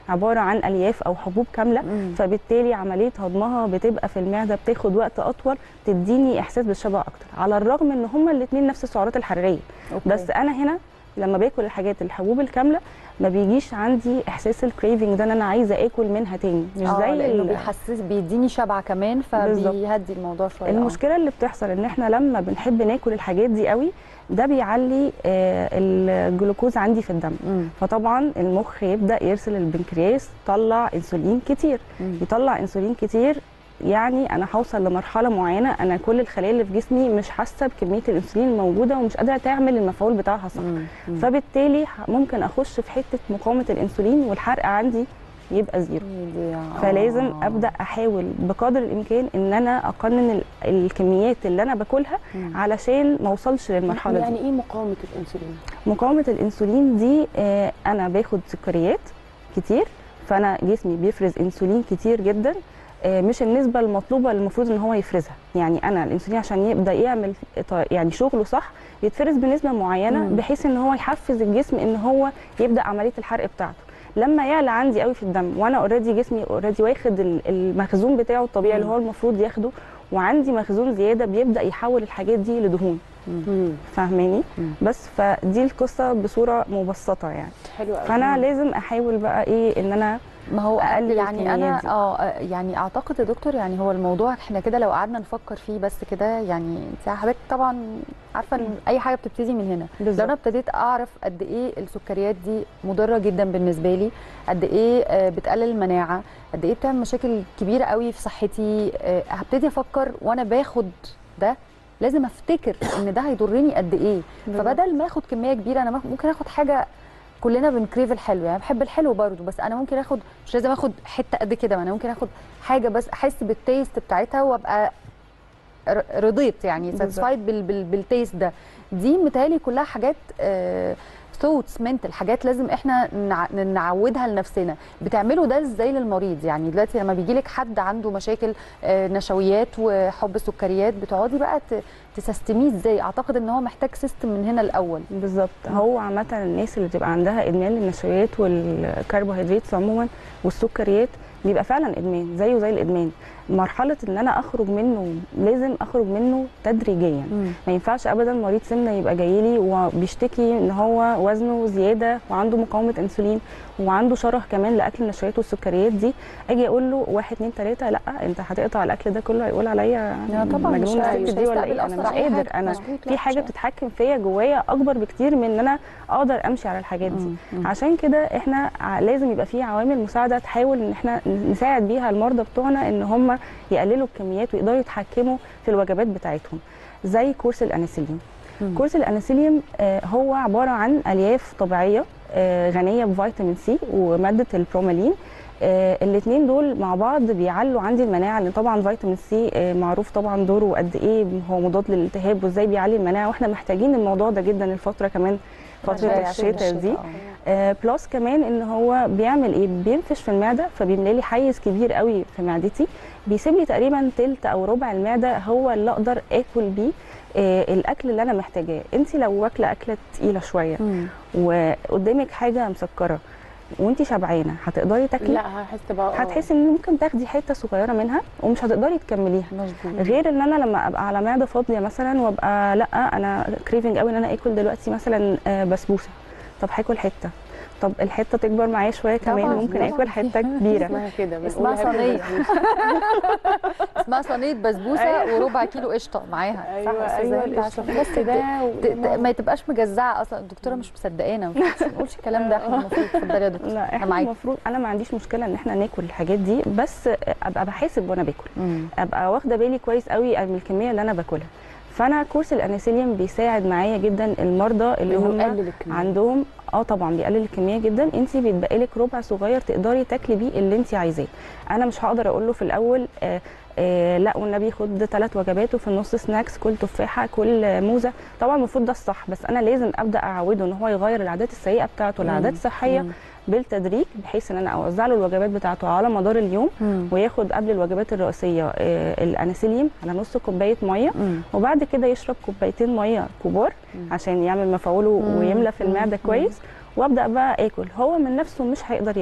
عباره عن الياف او حبوب كامله مم. فبالتالي عمليه هضمها بتبقى في المعده بتاخد وقت اطول تديني احساس بالشبع اكتر على الرغم ان هما الاثنين نفس السعرات الحراريه أوكي. بس انا هنا لما باكل الحاجات الحبوب الكامله ما بيجيش عندي احساس الكريفنج ده ان انا عايزه اكل منها تاني مش اه زي لانه ال- بيحسس بيديني شبع كمان فبيهدي الموضوع شويه آه. المشكله اللي بتحصل ان احنا لما بنحب ناكل الحاجات دي قوي ده بيعلي آه، الجلوكوز عندي في الدم مم. فطبعا المخ يبدا يرسل البنكرياس طلع انسولين كتير مم. يطلع انسولين كتير يعني انا هوصل لمرحله معينه انا كل الخلايا اللي في جسمي مش حاسه بكميه الانسولين الموجوده ومش قادره تعمل المفعول بتاعها صح مم. مم. فبالتالي ه- ممكن اخش في حته مقاومه الانسولين والحرق عندي يبقى زيرو دي- آه. فلازم ابدا احاول بقدر الامكان ان انا اقنن ال- الكميات اللي انا باكلها مم. علشان ما اوصلش للمرحله يعني دي ايه مقاومه الانسولين مقاومه الانسولين دي آه، انا باخد سكريات كتير فانا جسمي بيفرز انسولين كتير جدا آه، مش النسبه المطلوبه اللي المفروض ان هو يفرزها يعني انا الانسولين عشان يبدا يعمل ط- يعني شغله صح يتفرز بنسبه معينه مم. بحيث ان هو يحفز الجسم ان هو يبدا عمليه الحرق بتاعته لما يعلى عندي قوي في الدم وانا اوريدي جسمي اوريدي واخد ال- المخزون بتاعه الطبيعي اللي مم. هو المفروض ياخده وعندي مخزون زياده بيبدا يحول الحاجات دي لدهون مم. فاهماني مم. بس فدي القصه بصوره مبسطه يعني حلو قوي فانا لازم احاول بقى ايه ان انا ما هو أقلل يعني الكميات انا دي. اه يعني اعتقد يا دكتور يعني هو الموضوع احنا كده لو قعدنا نفكر فيه بس كده يعني انت حضرتك طبعا عارفه ان اي حاجه بتبتدي من هنا لو بالظبط. انا ابتديت اعرف قد ايه السكريات دي مضره جدا بالنسبه لي قد ايه آه، بتقلل المناعه قد ايه بتعمل مشاكل كبيره قوي في صحتي آه، هبتدي افكر وانا باخد ده لازم افتكر ان ده هيضرني قد ايه فبدل ما اخد كميه كبيره انا ممكن اخد حاجه كلنا بنكريف الحلو يعني بحب الحلو برضو بس انا ممكن اخد مش لازم اخد حته قد كده ما انا ممكن اخد حاجه بس احس بالتيست بتاعتها وابقى ر- رضيت يعني بالظبط. ساتسفايد بال بال بالتيست ده دي متهيألي كلها حاجات ثوتس منتل حاجات لازم احنا نع- نعودها لنفسنا بتعملوا ده ازاي للمريض يعني دلوقتي لما بيجي لك حد عنده مشاكل آه، نشويات وحب سكريات بتقعدي بقى ت- تسستميه ازاي اعتقد ان هو محتاج سيستم من هنا الاول بالظبط هو عامه الناس اللي بتبقى عندها ادمان للنشويات والكربوهيدرات عموما والسكريات بيبقى فعلا ادمان زيه زي الادمان مرحله ان انا اخرج منه لازم اخرج منه تدريجيا ما ينفعش ابدا مريض سمنه يبقى جاي لي وبيشتكي ان هو وزنه زياده وعنده مقاومه انسولين وعنده شره كمان لاكل النشويات والسكريات دي اجي اقول له واحد اتنين تلاته لا انت هتقطع الاكل ده كله هيقول عليا لا طبعا مش مجنونه هي- الست مش دي ولا هيستقبل ايه انا أصلاً مش أي قادر حاجة. انا مظبوط، لا، في حاجه مش- بتتحكم فيا جوايا اكبر بكتير من ان انا اقدر امشي على الحاجات دي مم. مم. عشان كده احنا ع- لازم يبقى في عوامل مساعده تحاول ان احنا نساعد بيها المرضى بتوعنا ان هم يقللوا الكميات ويقدروا يتحكموا في الوجبات بتاعتهم زي كورس الانسولين مم. كورس الانسولين آه، هو عباره عن الياف طبيعيه آه، غنيه بفيتامين سي وماده البرومالين الاثنين دول مع بعض بيعلوا عندي المناعه لان طبعا فيتامين سي آه، معروف طبعا دوره قد ايه هو مضاد للالتهاب وازاي بيعلي المناعه واحنا محتاجين الموضوع ده جدا الفتره كمان فتره عشان الشتاء دي آه. آه، بلس كمان ان هو بيعمل ايه بينفش في المعده فبيملى لي حيز كبير قوي في معدتي بيسيب لي تقريبا تلت او ربع المعده هو اللي اقدر اكل بيه آه، الاكل اللي انا محتاجاه انت لو واكله اكله تقيله شويه مم. وقدامك حاجه مسكره وانت شبعانه هتقدري تاكلي لا هحس بقى آه. هتحسي ان ممكن تاخدي حته صغيره منها ومش هتقدري تكمليها مظبوط غير ان انا لما ابقى على معده فاضيه مثلا وابقى لا انا كريفنج قوي ان انا اكل دلوقتي مثلا آه، بسبوسه طب هاكل حته طب الحته تكبر معايا شويه كمان طبعاً، ممكن طبعاً. اكل حته كبيره اسمها كده اسمها بنقول هاكل صينية. بسبوسة. اسمها صينيه بسبوسه أيوة. وربع كيلو قشطه معاها ايوه صح ايوه أستاذة هند؟ القشطة. عشان بس ده ت- ت- ما تبقاش مجزعه اصلا الدكتوره مش مصدقانا ما نقولش الكلام ده احنا المفروض اتفضلي يا دكتور لا انا احنا معاكي المفروض انا ما عنديش مشكله ان احنا ناكل الحاجات دي بس ابقى بحاسب وانا باكل مم. ابقى واخده بالي كويس قوي من الكميه اللي انا باكلها فانا كورس الانسولين بيساعد معايا جدا المرضى اللي إنه هم يقلل الكمية. عندهم اه طبعا بيقلل الكميه جدا انت بيتبقى لك ربع صغير تقدري تاكلي بيه اللي انت عايزاه انا مش هقدر اقول له في الاول آه آه لا والنبي خد ثلاث وجبات وفي النص سناكس كل تفاحه كل آه، موزه طبعا المفروض ده الصح بس انا لازم ابدا اعوده ان هو يغير العادات السيئه بتاعته لعادات صحيه مم. بالتدريج بحيث ان انا اوزع له الوجبات بتاعته على مدار اليوم مم. وياخد قبل الوجبات الرئيسيه آه، الانسولين على نص كوبايه ميه مم. وبعد كده يشرب كوبايتين ميه كبار مم. عشان يعمل مفعوله مم. ويملى في مم. المعده كويس وابدا بقى اكل هو من نفسه مش هيقدر ياكل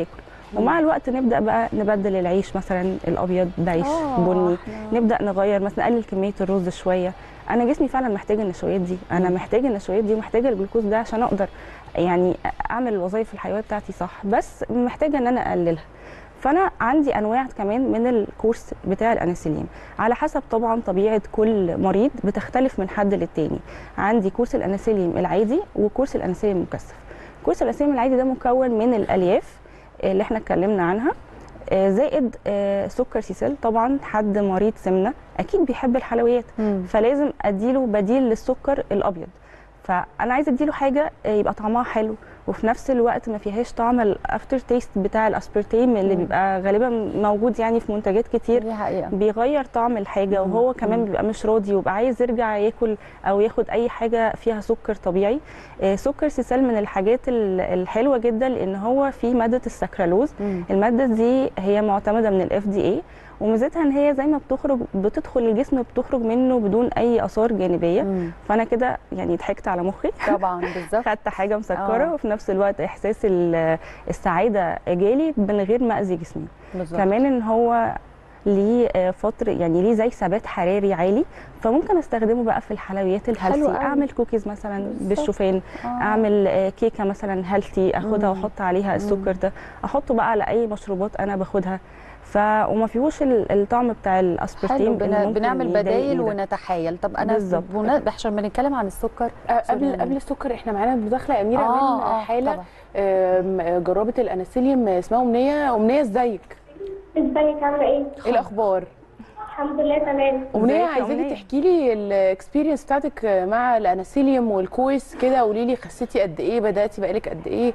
ومع الوقت نبدا بقى نبدل العيش مثلا الابيض بعيش آه، بني إحنا- نبدا نغير مثلا نقلل كميه الرز شويه انا جسمي فعلا محتاج النشويات دي انا محتاج النشويات دي ومحتاجه الجلوكوز ده عشان اقدر يعني اعمل الوظائف الحيويه بتاعتي صح بس محتاجه ان انا اقللها فانا عندي انواع كمان من الكورس بتاع الانسولين على حسب طبعا طبيعه كل مريض بتختلف من حد للتاني عندي كورس الانسولين العادي وكورس الانسولين المكثف كورس الانسولين العادي ده مكون من الالياف اللي احنا اتكلمنا عنها آه، زائد آه، سكر سيسل طبعا حد مريض سمنه اكيد بيحب الحلويات مم. فلازم اديله بديل للسكر الابيض فانا عايزه اديله حاجه آه، يبقى طعمها حلو وفي نفس الوقت ما فيهاش طعم الافتر تيست بتاع الاسبرتيم اللي مم. بيبقى غالبا موجود يعني في منتجات كتير دي حقيقه بيغير طعم الحاجه مم. وهو كمان مم. بيبقى مش راضي ويبقى عايز يرجع ياكل او ياخد اي حاجه فيها سكر طبيعي آه، سكر سيسال من الحاجات ال- الحلوه جدا لان هو فيه ماده السكرالوز مم. الماده دي هي معتمده من الاف دي اي وميزتها ان هي زي ما بتخرج بتدخل الجسم بتخرج منه بدون اي اثار جانبيه مم. فانا كده يعني ضحكت على مخي طبعا بالظبط خدت حاجه مسكره آه. وفي نفس الوقت احساس ال- السعاده جالي من غير ما اذي جسمي بالظبط كمان ان هو ليه آه، فتره يعني ليه زي ثبات حراري عالي فممكن استخدمه بقى في الحلويات حلو الهيلثي قوي. اعمل كوكيز مثلا بالظبط. بالشوفان آه. اعمل آه، كيكه مثلا هيلثي اخدها مم. واحط عليها السكر ده احطه بقى على اي مشروبات انا باخدها ف وما فيهوش ال- الطعم بتاع حلو الاسبرتيم اللي بن... ممكن بنعمل يضايقني بدايل ده. ونتحايل طب انا بالظبط. بنا... عشان بنتكلم عن السكر آه، سوري قبل يا قبل نور. السكر احنا معانا مداخله اميره آه، من آه، حاله طبعا. آم، جربه الانسوليوم اسمها امنيه امنيه ازيك ازيك عامله ايه؟ ايه الاخبار الحمد لله تمام امنيه ازيك يا عايزاكي أمنية؟ تحكي لي الاكسبيرينس بتاعتك مع الانسوليوم والكويس كده قولي لي خسيتي قد ايه بداتي بقالك قد ايه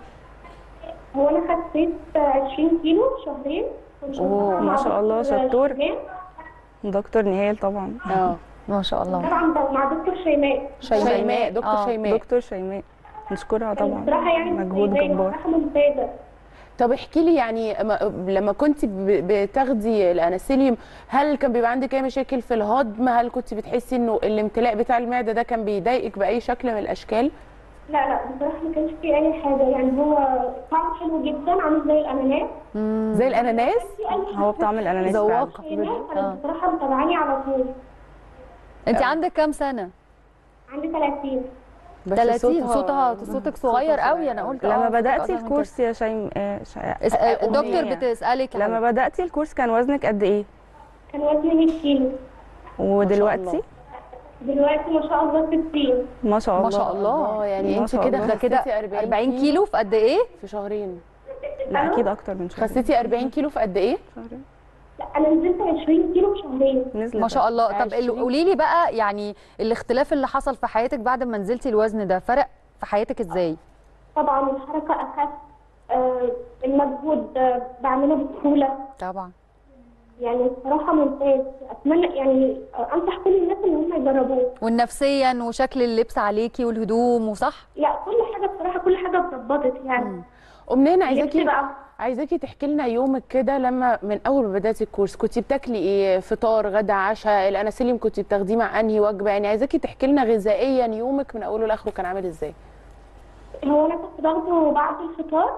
هو انا خسيت 20 كيلو في شهرين كنت أوه، بتمرن ما مع شاء الله، دكتور شطور. شيماء. دكتور نهال طبعا اه ما شاء الله طبعا ده مع دكتور شيماء شيماء دكتور آه. شيماء دكتور شيماء نشكرها كانت طبعا بصراحه يعني مجهود ممتازة، جبار بصراحه ممتازه طب احكي لي يعني أما- لما كنت ب- بتاخدي الانسوليوم هل كان بيبقى عندك اي مشاكل في الهضم هل كنت بتحسي انه الامتلاء بتاع المعده ده كان بيضايقك باي شكل من الاشكال لا لا بصراحه ما كانش فيه اي حاجه يعني هو طعمه حلو جدا عامل زي الاناناس زي الاناناس في أي هو بطعم الاناناس فعلا. ذواقه شيماء آه. كانت بصراحه متابعاني على طول انت عندك كام سنه عندي 30 بس 30 صوتها صوتك صغير قوي انا قلت لما آه، صوتك بداتي أصغر من الكورس يا شيم آه، ش- كده. اس- آه، الدكتور أمنية. بتسالك لما لما بداتي الكورس كان وزنك قد ايه كان وزني 100 كيلو ودلوقتي دلوقتي ما شاء الله 60 ما شاء الله ما شاء الله اه يعني ما انت شاء كده الله. ده كده خسيتي 40 40 كيلو في قد ايه في شهرين لا اكيد اكتر من شهر خسيتي 40 كيلو في قد ايه شهرين. لا انا نزلت 20 كيلو في شهرين نزلت ما شاء الله طب 20. قولي لي بقى يعني الاختلاف اللي حصل في حياتك بعد ما نزلتي الوزن ده فرق في حياتك ازاي طبعا الحركه اخف آه، المجهود آه، بعمله بسهوله طبعا يعني الصراحه ممتاز اتمنى يعني آه، انصح كل الناس ان هم يجربوه والنفسيا وشكل اللبس عليكي والهدوم وصح لا كل حاجه بصراحه كل حاجه اتظبطت يعني امنيه اللبس عايزاكي بقى عايزاكي تحكي لنا يومك كده لما من اول ما بداتي الكورس كنت بتاكلي ايه فطار غدا عشاء الانسوليوم كنت بتاخديه مع انهي وجبه يعني عايزاكي تحكي لنا غذائيا يومك من اوله لاخره كان عامل ازاي هو انا كنت باخده بعد الفطار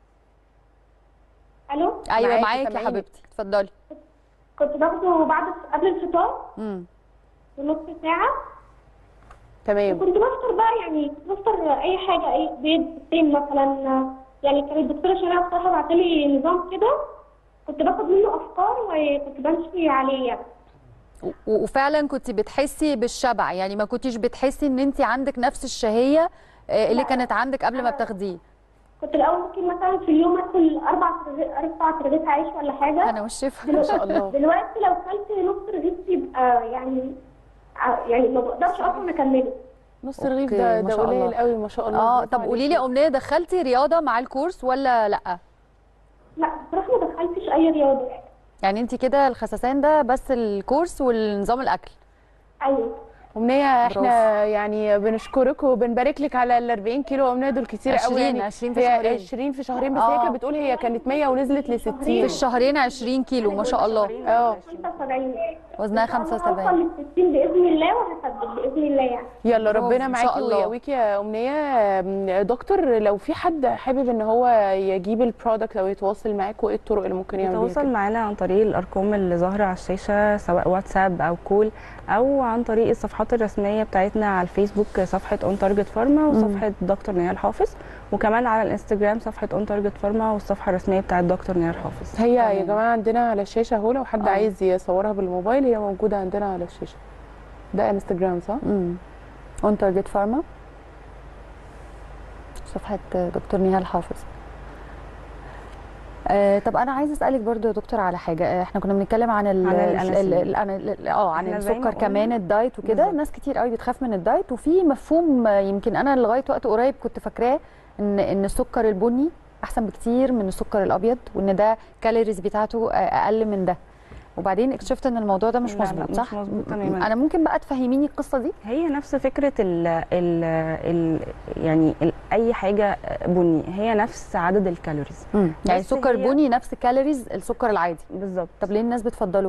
الو ايوه معاكي، معاكي يا سامعينك. حبيبتي اتفضلي كنت باخده بعد قبل الفطار امم بنص ساعه تمام كنت بفطر بقى يعني كنت بفطر اي حاجه اي بيض بيضتين مثلا يعني كانت الدكتوره شيماء بصراحه بعتلي نظام كده كنت باخد منه افكار وكنت بمشي عليه يعني و- وفعلا كنت بتحسي بالشبع يعني ما كنتيش بتحسي ان انت عندك نفس الشهيه آه، اللي لا. كانت عندك قبل ما بتاخديه كنت الاول ممكن مثلا في اليوم اكل اربع رغيف- اربع رغيف عيش ولا حاجه انا والشفا ما شاء الله دلوقتي لو كلت نص رغيف يبقى يعني ع- يعني ما بقدرش اصلا اكمله نص رغيف أوكي، ده ما ده شاء الله. قليل قوي ما شاء الله اه برافو طب قولي لي عليكي. امنيه دخلتي رياضه مع الكورس ولا لا لا بصراحه ما دخلتش اي رياضه يعني انت كده الخسسان ده بس الكورس والنظام الاكل ايوه امنيه برافو. احنا يعني بنشكرك وبنبارك لك على ال 40 كيلو امنيه دول كتير 20 قوي يعني 20 في هي شهرين. 20 في شهرين بس هي آه. كانت بتقول هي كانت 100 ونزلت ل 60 في الشهرين 20 كيلو ما شاء الله اه 75 وزنها إن شاء الله 75 هوصل لل 60 باذن الله وهثبت باذن الله يعني يلا برافو، ربنا إن شاء معاكي الله. ويقويكي يا امنيه أم، دكتور لو في حد حابب ان هو يجيب البرودكت او يتواصل معاكوا ايه الطرق اللي ممكن يعمل بيها يتواصل كده؟ معانا عن طريق الارقام اللي ظاهره على الشاشه سواء واتساب او كول او عن طريق الصفحات الرسميه بتاعتنا على الفيسبوك صفحه اون تارجت فارما وصفحه دكتور نهال حافظ وكمان على الانستجرام صفحه اون تارجت فارما والصفحه الرسميه بتاعت دكتور نهال حافظ هي يا تمام. جماعه عندنا على الشاشه اهو لو حد آه. عايز يصورها بالموبايل هي موجوده عندنا على الشاشه ده انستجرام صح؟ اون تارجت فارما صفحه دكتور نهال حافظ آه طب انا عايزه اسالك برضو يا دكتور على حاجه آه، احنا كنا بنتكلم عن ال عن ال- الأناسيل. ال- ال- ال- اه عن إحنا زي ما السكر قلنا. كمان الدايت وكده بالظبط. ناس كتير قوي بتخاف من الدايت وفي مفهوم آه، يمكن انا لغايه وقت قريب كنت فاكراه ان ان السكر البني احسن بكتير من السكر الابيض وان ده كالوريز بتاعته آه، اقل من ده وبعدين اكتشفت ان الموضوع ده مش لا، لا، مظبوط مش صح مظبوط تماماً. انا ممكن بقى تفهميني القصه دي هي نفس فكره ال ال ال يعني ال اي حاجه بني هي نفس عدد الكالوريز يعني بس السكر هي- بني نفس كالوريز السكر العادي بالظبط طب ليه الناس بتفضله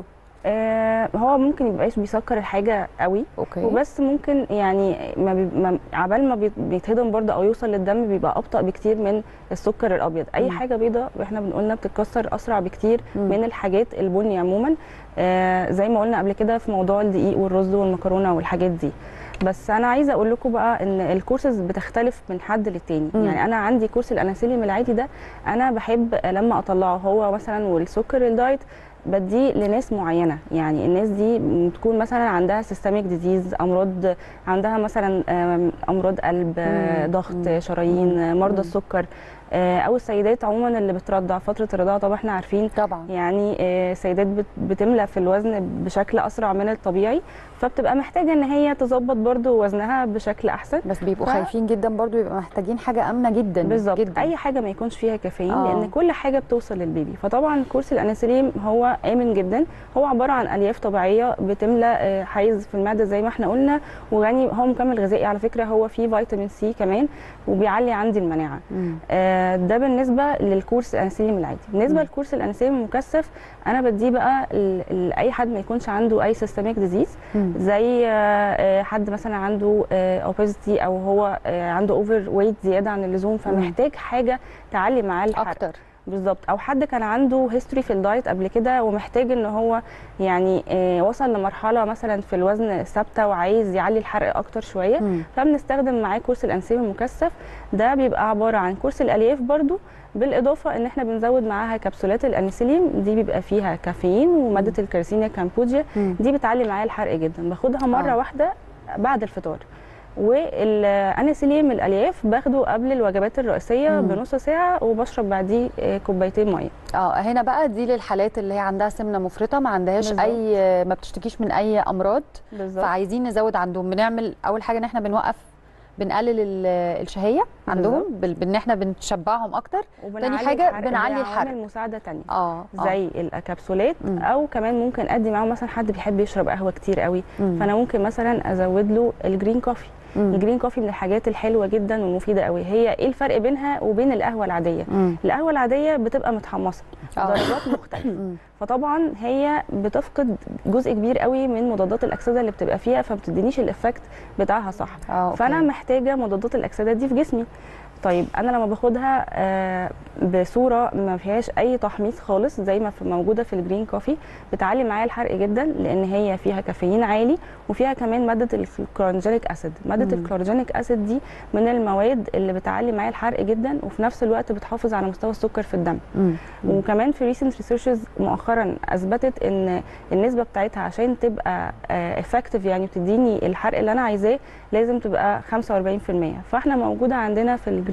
آه هو ممكن يبقاش بيسكر الحاجه قوي اوكي وبس ممكن يعني ما بي ما عبال ما بيت- بيتهضم برضه او يوصل للدم بيبقى ابطا بكتير من السكر الابيض اي مم. حاجه بيضاء احنا بنقولنا بتتكسر اسرع بكتير مم. من الحاجات البني عموما آه زي ما قلنا قبل كده في موضوع الدقيق والرز والمكرونه والحاجات دي بس انا عايزه اقول لكم بقى ان الكورسز بتختلف من حد للتاني مم. يعني انا عندي كورس الاناسيليوم العادي ده انا بحب لما اطلعه هو مثلا والسكر الدايت بديه لناس معينه يعني الناس دي بتكون مثلا عندها سيستميك ديزيز امراض عندها مثلا آم، امراض قلب آه، مم. ضغط مم. شرايين آه، مرضى مم. السكر آه، او السيدات عموما اللي بترضع فتره الرضاعه طبعا احنا عارفين طبعا يعني آه، سيدات بت- بتملى في الوزن بشكل اسرع من الطبيعي فبتبقى محتاجه ان هي تظبط برضو وزنها بشكل احسن بس بيبقوا ف- خايفين جدا برضو يبقى محتاجين حاجه امنه جدا بالظبط جدا اي حاجه ما يكونش فيها كافيين آه. لان كل حاجه بتوصل للبيبي فطبعا كورس الانسولين هو امن جدا هو عباره عن الياف طبيعيه بتملى آه، حيز في المعده زي ما احنا قلنا وغني هو مكمل غذائي على فكره هو فيه فيتامين سي كمان وبيعلي عندي المناعه مم. آه، ده بالنسبه للكورس الانسولين العادي بالنسبه مم. للكورس الانسولين المكثف انا بديه بقى ل- لاي حد ما يكونش عنده اي سيستميك ديزيز مم. زي آه، آه، حد مثلا عنده اوبيزيتي او هو آه، عنده اوفر ويت زياده عن اللزوم فمحتاج حاجه تعلي معاه الحرق اكتر بالظبط او حد كان عنده هيستوري في الدايت قبل كده ومحتاج ان هو يعني آه، وصل لمرحله مثلا في الوزن ثابته وعايز يعلي الحرق اكتر شويه مم. فبنستخدم معاه كورس الانسولين المكثف ده بيبقى عباره عن كورس الالياف برضو بالاضافه ان احنا بنزود معاها كبسولات الانسولين دي بيبقى فيها كافيين وماده الكارسينيا كامبوجيا مم. دي بتعلي معايا الحرق جدا باخدها مره آه. واحده بعد الفطار والانسولين من الالياف باخده قبل الوجبات الرئيسيه مم. بنص ساعه وبشرب بعديه آه، كوبايتين ميه اه هنا بقى دي للحالات اللي هي عندها سمنه مفرطه ما عندهاش بالظبط. اي ما بتشتكيش من اي امراض بالظبط فعايزين نزود عندهم بنعمل اول حاجه ان احنا بنوقف بنقلل ال- الشهيه عندهم بالظبط. بال- بان احنا بنشبعهم اكتر وبنعلي حاجة الحرق بنعلي بعوامل الحرق. مساعده تانية اه آه. زي الكبسولات مم. او كمان ممكن ادي معاهم مثلا حد بيحب يشرب قهوه كتير قوي مم. فانا ممكن مثلا ازود له الجرين كوفي مم. الجرين كوفي من الحاجات الحلوه جدا والمفيده قوي هي ايه الفرق بينها وبين القهوه العاديه مم. القهوه العاديه بتبقى متحمصه آه. درجات مختلفه مم. فطبعا هي بتفقد جزء كبير قوي من مضادات الاكسده اللي بتبقى فيها فما بتدينيش الافكت بتاعها صح اه أوكي. فانا محتاجه مضادات الاكسده دي في جسمي طيب انا لما باخدها آه، بصوره ما فيهاش اي تحميص خالص زي ما في موجوده في الجرين كوفي بتعلي معايا الحرق جدا لان هي فيها كافيين عالي وفيها كمان ماده الكلورنجينيك اسيد ماده مم. الكلورنجينيك اسيد دي من المواد اللي بتعلي معايا الحرق جدا وفي نفس الوقت بتحافظ على مستوى السكر في الدم مم. مم. وكمان في ريسنت ريسيرشز مؤخرا اثبتت ان النسبه بتاعتها عشان تبقى افكتيف يعني وتديني الحرق اللي انا عايزاه لازم تبقى 45% فاحنا موجوده عندنا في الجرين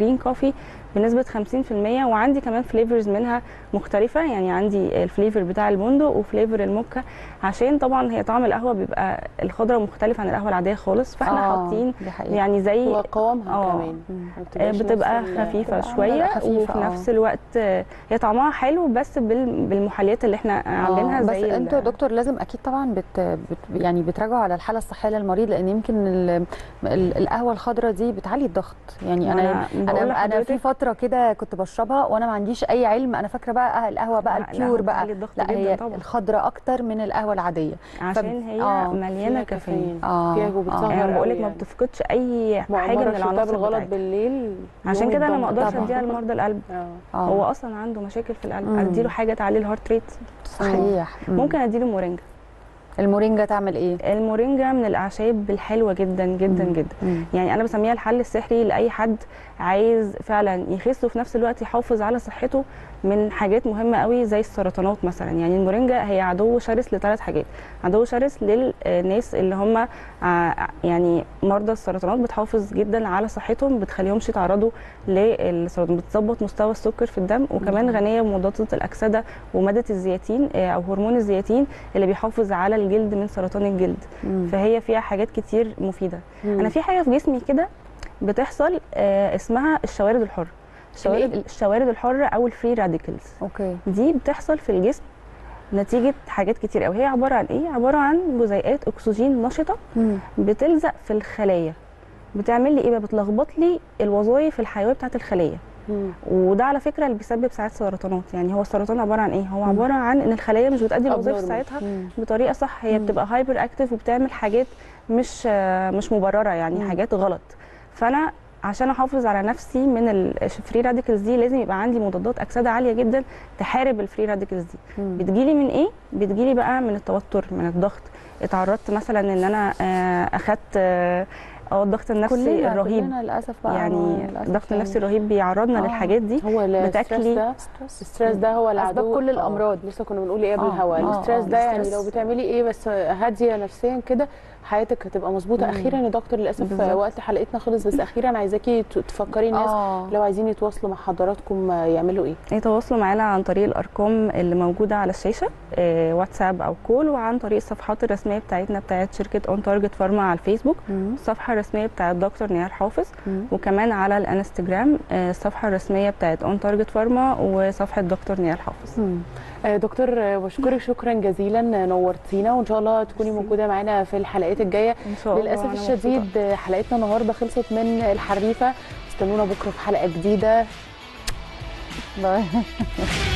جرين كوفي بنسبه 50% وعندي كمان فليفرز منها مختلفه يعني عندي الفليفر بتاع البندق وفليفر الموكا عشان طبعا هي طعم القهوه بيبقى الخضره مختلف عن القهوه العاديه خالص فاحنا آه، حاطين دي حقيقة. يعني زي وقوامها آه. كمان ما بتبقاش بتبقى نفس ال- خفيفه بتبقى شويه خفيفة، وفي آه. نفس الوقت آه، هي طعمها حلو بس بال- بالمحليات اللي احنا عاملينها آه، بس زي ال- انتوا يا دكتور لازم اكيد طبعا بت بت يعني بتراجعوا على الحاله الصحيه للمريض لان يمكن ال- ال- القهوه الخضراء دي بتعلي الضغط يعني انا أنا بقول انا انا في لحضرتك- فتره كده كنت بشربها وانا ما عنديش اي علم انا فاكره بقى القهوه بقى لا، البيور القهوة بقى بتعلي الضغط لا جداً هي طبعاً. الخضراء اكتر من القهوه العاديه عشان هي آه، مليانه فيها كافيين اه فيها آه. وبتسهر يعني قوي بقول لك ما يعني. بتفقدش اي ما حاجه من عمرك شربتها العناصر بالغلط بتاعتها بالليل عشان يوم كده انا ما الضغط. اقدرش طبعاً. اديها لمرضى القلب اه آه. هو اصلا عنده مشاكل في القلب مم. اديله حاجه تعلي الهارت ريت صحيح مم. ممكن اديله مورينجا المورينجا تعمل ايه المورينجا من الاعشاب الحلوه جدا جدا مم. جدا مم. يعني انا بسميها الحل السحري لاي حد عايز فعلا يخس وفي نفس الوقت يحافظ على صحته من حاجات مهمه قوي زي السرطانات مثلا يعني المورينجا هي عدو شرس لثلاث حاجات عدو شرس للناس اللي هم ع- يعني مرضى السرطانات بتحافظ جدا على صحتهم بتخليهمش يتعرضوا للسرطان بتظبط مستوى السكر في الدم وكمان غنيه بمضادات الاكسده وماده الزياتين آه، او هرمون الزياتين اللي بيحافظ على الجلد من سرطان الجلد مم. فهي فيها حاجات كتير مفيده مم. انا في حاجه في جسمي كده بتحصل آه، اسمها الشوارد الحره الشوارد الشوارد الحره او الفري راديكلز اوكي دي بتحصل في الجسم نتيجه حاجات كتير قوي هي عباره عن ايه عباره عن جزيئات اكسجين نشطه مم. بتلزق في الخلايا بتعمل لي ايه بقى بتلخبط لي الوظائف الحيويه بتاعه الخليه مم. وده على فكره اللي بيسبب ساعات سرطانات يعني هو السرطان عباره عن ايه هو عباره عن ان الخلايا مش بتأدي الوظائف Abnormal. بتاعتها مم. بطريقه صح هي مم. بتبقى هايبر اكتف وبتعمل حاجات مش آه، مش مبرره يعني مم. حاجات غلط فانا عشان احافظ على نفسي من الفري راديكلز دي لازم يبقى عندي مضادات اكسده عاليه جدا تحارب الفري راديكلز دي مم. بتجيلي من ايه بتجيلي بقى من التوتر من الضغط اتعرضت مثلا ان انا آه، اخدت آه، اه الضغط النفسي كلنا الرهيب كلنا للاسف بقى يعني للأسف الضغط النفسي الرهيب بيعرضنا آه. للحاجات دي هو الستريس بتاكلي ده الستريس ده هو العدو أسباب كل آه، الأمراض. لسه كنا بنقول ايه قبل آه، الهوا آه، الستريس آه، ده يعني الستريس. لو بتعملي ايه بس هاديه نفسيا كده حياتك هتبقى مظبوطه مم. اخيرا يا دكتور للاسف بالظبط. وقت حلقتنا خلص بس اخيرا عايزاكي ت- تفكري الناس آه. لو عايزين يتواصلوا مع حضراتكم آه، يعملوا ايه يتواصلوا معانا عن طريق الارقام اللي موجوده على الشاشه آه، واتساب او كول وعن طريق الصفحات الرسميه بتاعتنا بتاعت شركه اون تارجت فارما على الفيسبوك مم. الصفحه الرسميه بتاعت دكتور نيار حافظ مم. وكمان على الانستجرام آه، الصفحه الرسميه بتاعت اون تارجت فارما وصفحه دكتور نيار حافظ مم. آه، دكتور آه، بشكرك شكرا جزيلا آه، نورتينا وان شاء الله تكوني موجوده معانا في الحلقات الجايه ان شاء الله للاسف أنا الشديد مبسوطة. آه، حلقتنا النهارده خلصت من الحريفه استنونا بكره في حلقه جديده باي